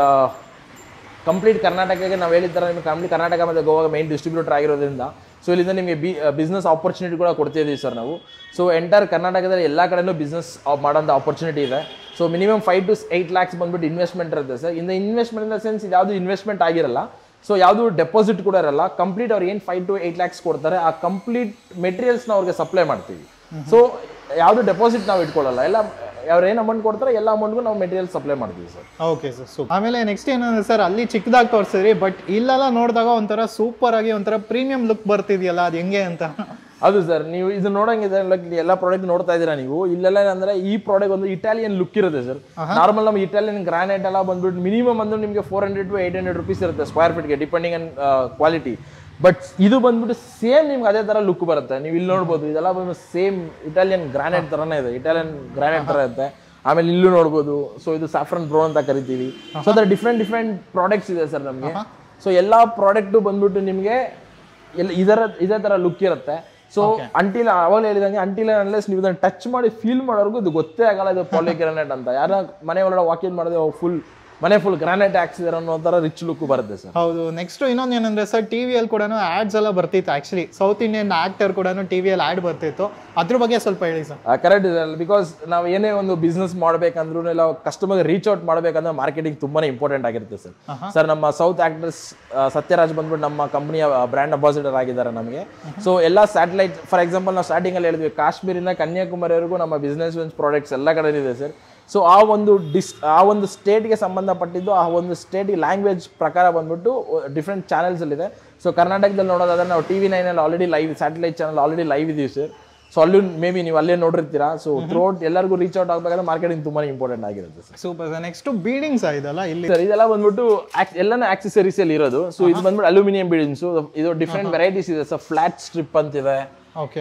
ಕಂಪ್ಲೀಟ್ ಕರ್ನಾಟಕಕ್ಕೆ ನಾವು ಹೇಳಿದ ಥರ ನಿಮಗೆ ಕಂಪ್ಲೀಟ್ ಕರ್ನಾಟಕ ಮತ್ತು ಗೋವಾಗ ಮೈನ್ ಡಿಸ್ಟ್ರಿಬ್ಯೂಟರ್ ಆಗಿರೋದ್ರಿಂದ ಸೊ ಇಲ್ಲಿಂದ ನಿಮಗೆ ಬಿ ಬಿಸ್ನೆಸ್ ಆಪರ್ಚುನಿಟಿ ಕೂಡ ಕೊಡ್ತಿದ್ದೀವಿ ಸರ್ ನಾವು ಸೊ ಎಂಟೈರ್ ಕರ್ನಾಟಕದಲ್ಲಿ ಎಲ್ಲ ಕಡೆನೂ ಬಿಸ್ನೆಸ್ ಮಾಡೋಂಥ ಆಪರ್ಚುನಿಟಿ ಇದೆ so minimum five to eight lakhs ಬಂದ್ಬಿಟ್ಟು ಇನ್ವೆಸ್ಟ್ಮೆಂಟ್ ಇರುತ್ತೆ ಸರ್ ಇಂದ ಇನ್ವೆಸ್ಟ್ಮೆಂಟ್ ಇನ್ ದ ಸೆನ್ಸ್ ಇದು ಯಾವುದು ಇನ್ವೆಸ್ಟ್ಮೆಂಟ್ ಆಗಿರಲ್ಲ ಸೊ ಯಾವುದು ಡೆಪಾಸಿಟ್ ಕೂಡ ಇರಲ್ಲ ಕಂಪ್ಲೀಟ್ ಅವ್ರು ಏನು ಫೈವ್ ಟು ಏಯ್ಟ್ ಲ್ಯಾಕ್ಸ್ ಕೊಡ್ತಾರೆ ಆ ಕಂಪ್ಲೀಟ್ ಮೆಟೀರಿಯಲ್ಸ್ನ ಅವ್ರಿಗೆ ಸಪ್ಲೈ ಮಾಡ್ತೀವಿ ಸೊ ಯಾವುದು ಡೆಪಾಸಿಟ್ ನಾವು ಇಟ್ಕೊಳ್ಳಲ್ಲ ಎಲ್ಲ ಅವ್ರು ಏನು ಅಮೌಂಟ್ ಕೊಡ್ತಾರೆ ಎಲ್ಲ ಅಮೌಂಟ್ಗೂ ನಾವು ಮೆಟೀರಿಯಲ್ ಸಪ್ಲೈ ಮಾಡ್ತೀವಿ ಸರ್ ಓಕೆ ಸರ್ ಸೂಪರ್ ಆಮೇಲೆ ನೆಕ್ಸ್ಟ್ ಏನಂದ್ರೆ ಸರ್ ಅಲ್ಲಿ ಚಿಕ್ಕದಾಗಿ ತೋರಿಸಿದ್ರಿ ಬಟ್ ಇಲ್ಲೆಲ್ಲ ನೋಡಿದಾಗ ಒಂಥರ ಸೂಪರ್ ಆಗಿ ಒಂಥರ ಪ್ರೀಮಿಯಂ ಲುಕ್ ಬರ್ತಿದೆಯಲ್ಲ ಅದು ಹೆಂಗೆ ಅಂತ ಹೌದು ಸರ್ ನೀವು ಇದು ನೋಡಂಗಿದೆ like ಎಲ್ಲ ಪ್ರಾಡಕ್ಟ್ ನೋಡ್ತಾ ಇದ್ದೀರಾ ನೀವು ಇಲ್ಲೆಲ್ಲ ಅಂದ್ರೆ ಈ ಪ್ರಾಡಕ್ಟ್ ಒಂದು ಇಟಾಲಿಯನ್ ಲುಕ್ ಇರುತ್ತೆ ಸರ್ ನಾರ್ಮಲ್ ನಮ್ಮ ಇಟಾಲಿಯನ್ ಗ್ರಾನೈಟ್ ಎಲ್ಲ ಬಂದ್ಬಿಟ್ಟು ಮಿನಿಮಮ್ ಅಂದ್ರೆ ನಿಮಗೆ four hundred to eight hundred rupees ಇರುತ್ತೆ ಸ್ಕ್ವೇರ್ ಫೀಟ್ಗೆ ಡಿಪೆಂಡಿಂಗ್ ಆನ್ ಕ್ವಾಲಿಟಿ ಬಟ್ ಇದು ಬಂದ್ಬಿಟ್ಟು ಸೇಮ್ ನಿಮ್ಗೆ ಅದೇ ತರ ಲುಕ್ ಬರುತ್ತೆ ನೀವು ಇಲ್ಲಿ ನೋಡ್ಬೋದು ಇದೆಲ್ಲ ಬಂದು ಸೇಮ್ ಇಟಾಲಿಯನ್ ಗ್ರಾನೈಟ್ ತರನೇ ಇದೆ ಇಟಾಲಿಯನ್ ಗ್ರಾನೈಟ್ ತರ ಇರುತ್ತೆ ಆಮೇಲೆ ಇಲ್ಲೂ ನೋಡ್ಬೋದು ಸೊ ಇದು ಸಾಫ್ರನ್ ಬ್ರೌನ್ ಅಂತ ಕರಿತೀವಿ ಸೊ ಅದರ ಡಿಫ್ರೆಂಟ್ ಡಿಫ್ರೆಂಟ್ ಪ್ರಾಡಕ್ಟ್ಸ್ ಇದೆ ಸರ್ ನಮಗೆ ಸೊ ಎಲ್ಲ ಪ್ರಾಡಕ್ಟು ಬಂದ್ಬಿಟ್ಟು ನಿಮಗೆ ಎಲ್ಲ ಇದರ ಇದೇ ತರ ಲುಕ್ ಇರುತ್ತೆ ಸೊ ಅಂಟಿಲ್ ಅವಾಗ ಹೇಳಿದಂಗೆ ಅಂಟಿಲ್ ಅನ್ಲೆಸ್ ನೀವು ಇದನ್ನ ಟಚ್ ಮಾಡಿ ಫೀಲ್ ಮಾಡೋರ್ಗು ಇದು ಗೊತ್ತೇ ಆಗಲ್ಲ ಇದು ಪಾಲಿಗ್ರಾನೈಟ್ ಅಂತ ಯಾರ ಮನೆ ಒಳಗಡೆ ವಾಕಿಂಗ್ ಮಾಡಿದ್ರೆ ಫುಲ್ ಮನೆ ಫುಲ್ ಗ್ರಾನೈಟ್ ಹಾಕ್ಸಿದಾರೆ ಅನ್ನೋ ತರ ರಿಚ್ ಲುಕ್ ಬರುತ್ತೆ ಸರ್ ಹೌದು ನೆಕ್ಸ್ಟ್ ಇನ್ನೊಂದು ಏನಂದ್ರೆ ಸರ್ ಟಿ ವಿಯಲ್ಲಿ ಕೂಡ ಆಡ್ಸ್ ಎಲ್ಲ ಬರ್ತಿತ್ತು ಆಕ್ಚುಲಿ ಸೌತ್ ಇಂಡಿಯನ್ ಆಕ್ಟರ್ ಕೂಡ ಟಿ ವಿಯಲ್ಲಿ ಆಡ್ ಬರ್ತಿತ್ತು ಅದ್ರ ಬಗ್ಗೆ ಸ್ವಲ್ಪ ಹೇಳಿ ಸರ್ ಕರೆಕ್ಟ್ ಇದೆ ಬಿಕಾಸ್ ನಾವು ಏನೇ ಒಂದು ಬಿಸ್ನೆಸ್ ಮಾಡ್ಬೇಕಂದ್ರೂ ಇಲ್ಲ ಕಸ್ಟಮರ್ ರೀಚ್ ಔಟ್ ಮಾಡ್ಬೇಕಂದ್ರೆ ಮಾರ್ಕೆಟಿಂಗ್ ತುಂಬಾನೇ ಇಂಪಾರ್ಟೆಂಟ್ ಆಗಿರುತ್ತೆ ಸರ್ ಸರ್ ನಮ್ಮ ಸೌತ್ ಆಕ್ಟರ್ಸ್ ಸತ್ಯರಾಜ್ ಬಂದ್ಬಿಟ್ಟು ನಮ್ಮ ಕಂಪನಿಯ ಬ್ರ್ಯಾಂಡ್ ಅಂಬಾಸಿಡರ್ ಆಗಿದ್ದಾರೆ ನಮಗೆ ಸೊ ಎಲ್ಲ ಸ್ಯಾಟಲೈಟ್ ಫಾರ್ ಎಕ್ಸಾಂಪಲ್ ನಾವು ಸ್ಟಾರ್ಟಿಂಗ್ ಅಲ್ಲಿ ಹೇಳಿದ್ವಿ ಕಾಶ್ಮೀರಿಂದ ಕನ್ಯಾಕುಮಾರಿವರೆಗೂ ನಮ್ಮ ಬಿಸ್ನೆಸ್ ಪ್ರಾಡಕ್ಟ್ಸ್ ಎಲ್ಲ ಕಡೆ ಇದೆ ಸರ್ ಸೊ ಆ ಒಂದು ಡಿಸ್ ಆ ಒಂದು ಸ್ಟೇಟ್ಗೆ ಸಂಬಂಧಪಟ್ಟಿದ್ದು ಆ ಒಂದು ಸ್ಟೇಟ್ ಲ್ಯಾಂಗ್ವೇಜ್ ಪ್ರಕಾರ ಬಂದ್ಬಿಟ್ಟು ಡಿಫ್ರೆಂಟ್ ಚಾನೆಲ್ಸ್ ಇದೆ ಸೊ ಕರ್ನಾಟಕದಲ್ಲಿ ನೋಡೋದಾದ್ರೆ ನಾವು ಟಿ ವಿ ನೈನಲ್ಲಿ already live satellite channel already live ಇದೀವಿ ಸರ್ ಸೊ ಅಲ್ಲೂ ಮೇ ಬಿ ನೀವು ಅಲ್ಲೇ ನೋಡಿರ್ತೀರಾ ಸೊ ಥ್ರೋಟ್ ಎಲ್ಲರಿಗೂ ರೀಚ್ ಔಟ್ ಆಗಬೇಕಾದ್ರೆ ಮಾರ್ಕೆಟಿಂಗ್ ತುಂಬಾ ಇಂಪಾರ್ಟೆಂಟ್ ಆಗಿರುತ್ತೆ sir super sir next beadings ಇದಲ್ಲ ಇಲ್ಲಿ ಸರ್ ಇದೆಲ್ಲ ಬಂದ್ಬಿಟ್ಟು ಆಕ್- ಎಲ್ಲಾನು ಆಕ್ಸೆಸರೀಸ್ ಅಲ್ಲಿ ಇರೋದು ಸೊ ಇದು ಬಂದ್ಬಿಟ್ಟು ಅಲ್ಯೂಮಿನಿಯಂ ಬಿಲ್ಡಿಂಗ್ಸ್ ಇದು ಡಿಫ್ರೆಂಟ್ ವೆರೈಟೀಸ್ ಇದೆ ಸರ್ ಫ್ಲಾಟ್ ಸ್ಟ್ರಿಪ್ ಅಂತಿದೆ ಓಕೆ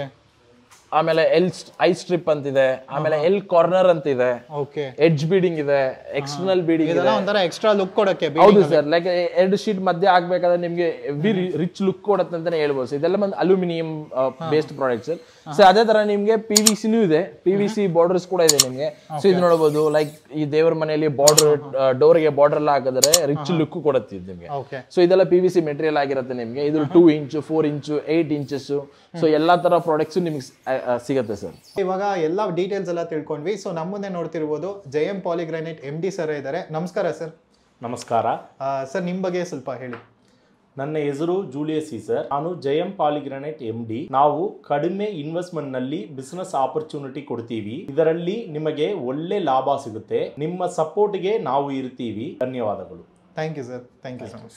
ಆಮೇಲೆ ಎಲ್ ಐ ಸ್ಟ್ರಿಪ್ ಅಂತಿದೆ ಆಮೇಲೆ ಎಲ್ ಕಾರ್ನರ್ ಅಂತಿದೆ ಓಕೆ ಎಡ್ಜ್ ಬೀಡಿಂಗ್ ಇದೆ ಎಕ್ಸ್ಟರ್ನಲ್ ಬೀಡಿಂಗ್ ಇದೆ ಇದೆಲ್ಲ ಒಂಥರ ಎಕ್ಸ್ಟ್ರಾ ಲುಕ್ ಕೊಡಕ್ಕೆ ಹೌದು ಸರ್ ಲೈಕ್ ಎರಡು ಶೀಟ್ ಮಧ್ಯೆ ಆಗ್ಬೇಕಾದ್ರೆ ನಿಮಗೆ ಹೆವಿ ರಿಚ್ ಲುಕ್ ಕೊಡುತ್ತೆ ಅಂತಾನೆ ಹೇಳ್ಬೋದು ಸರ್ ಇದೆಲ್ಲ ಬಂದು ಅಲ್ಯೂಮಿನಿಯಂ ಬೇಸ್ಡ್ ಪ್ರಾಡಕ್ಟ್ಸ್ ಸೊ ಅದೇ ತರ ನಿಮಗೆ ಪಿ ವಿ ಸಿನೂ ಇದೆ ಪಿ ವಿ ಸಿ ಬಾರ್ಡರ್ಸ್ ಕೂಡ ಇದೆ ನಿಮಗೆ ಸೊ ಇದು ನೋಡಬಹುದು ಲೈಕ್ ಈ ದೇವರ ಮನೆಯಲ್ಲಿ ಬಾರ್ಡರ್ ಡೋರ್ಗೆ ಬಾರ್ಡರ್ ಎಲ್ಲ ಹಾಕಿದ್ರೆ ರಿಚ್ ಲುಕ್ ಕೊಡುತ್ತೆ ಇದು ನಿಮಗೆ ಓಕೆ ಸೊ ಇದೆಲ್ಲ ಪಿ ವಿ ಸಿ ಮೆಟೀರಿಯಲ್ ಆಗಿರುತ್ತೆ ನಿಮಗೆ ಇದು two inch four inch eight inches so ಎಲ್ಲಾ ತರ ಪ್ರಾಡಕ್ಟ್ಸ್ ನಿಮಗೆ ಸಿಗುತ್ತೆ ಸರ್ ಇವಾಗ ಎಲ್ಲ ಡೀಟೇಲ್ಸ್ ಎಲ್ಲ ತಿಳ್ಕೊಂಡ್ವಿ ಸೊ ನಮ್ಮ ಮುಂದೆ ನೋಡ್ತಿರ್ಬೋದು Jayam Polygranite M D sir ಇದ್ದಾರೆ ನಮಸ್ಕಾರ ಸರ್ ನಮಸ್ಕಾರ ಸರ್ ನಿಮ್ಮ ಬಗ್ಗೆ ಸ್ವಲ್ಪ ಹೇಳಿ ನನ್ನ ಹೆಸರು ಜೂಲಿಯಸ್ ಸೀಸರ್ ನಾನು ಜಯಂ ಪಾಲಿಗ್ರಾನೈಟ್ ಎಂ ಡಿ ನಾವು ಕಡಿಮೆ ಇನ್ವೆಸ್ಟ್ಮೆಂಟ್ ನಲ್ಲಿ ಬಿಸಿನೆಸ್ ಆಪರ್ಚುನಿಟಿ ಕೊಡ್ತೀವಿ ಇದರಲ್ಲಿ ನಿಮಗೆ ಒಳ್ಳೆ ಲಾಭ ಸಿಗುತ್ತೆ ನಿಮ್ಮ ಸಪೋರ್ಟ್ಗೆ ನಾವು ಇರ್ತೀವಿ ಧನ್ಯವಾದಗಳು thank you sir thank you so much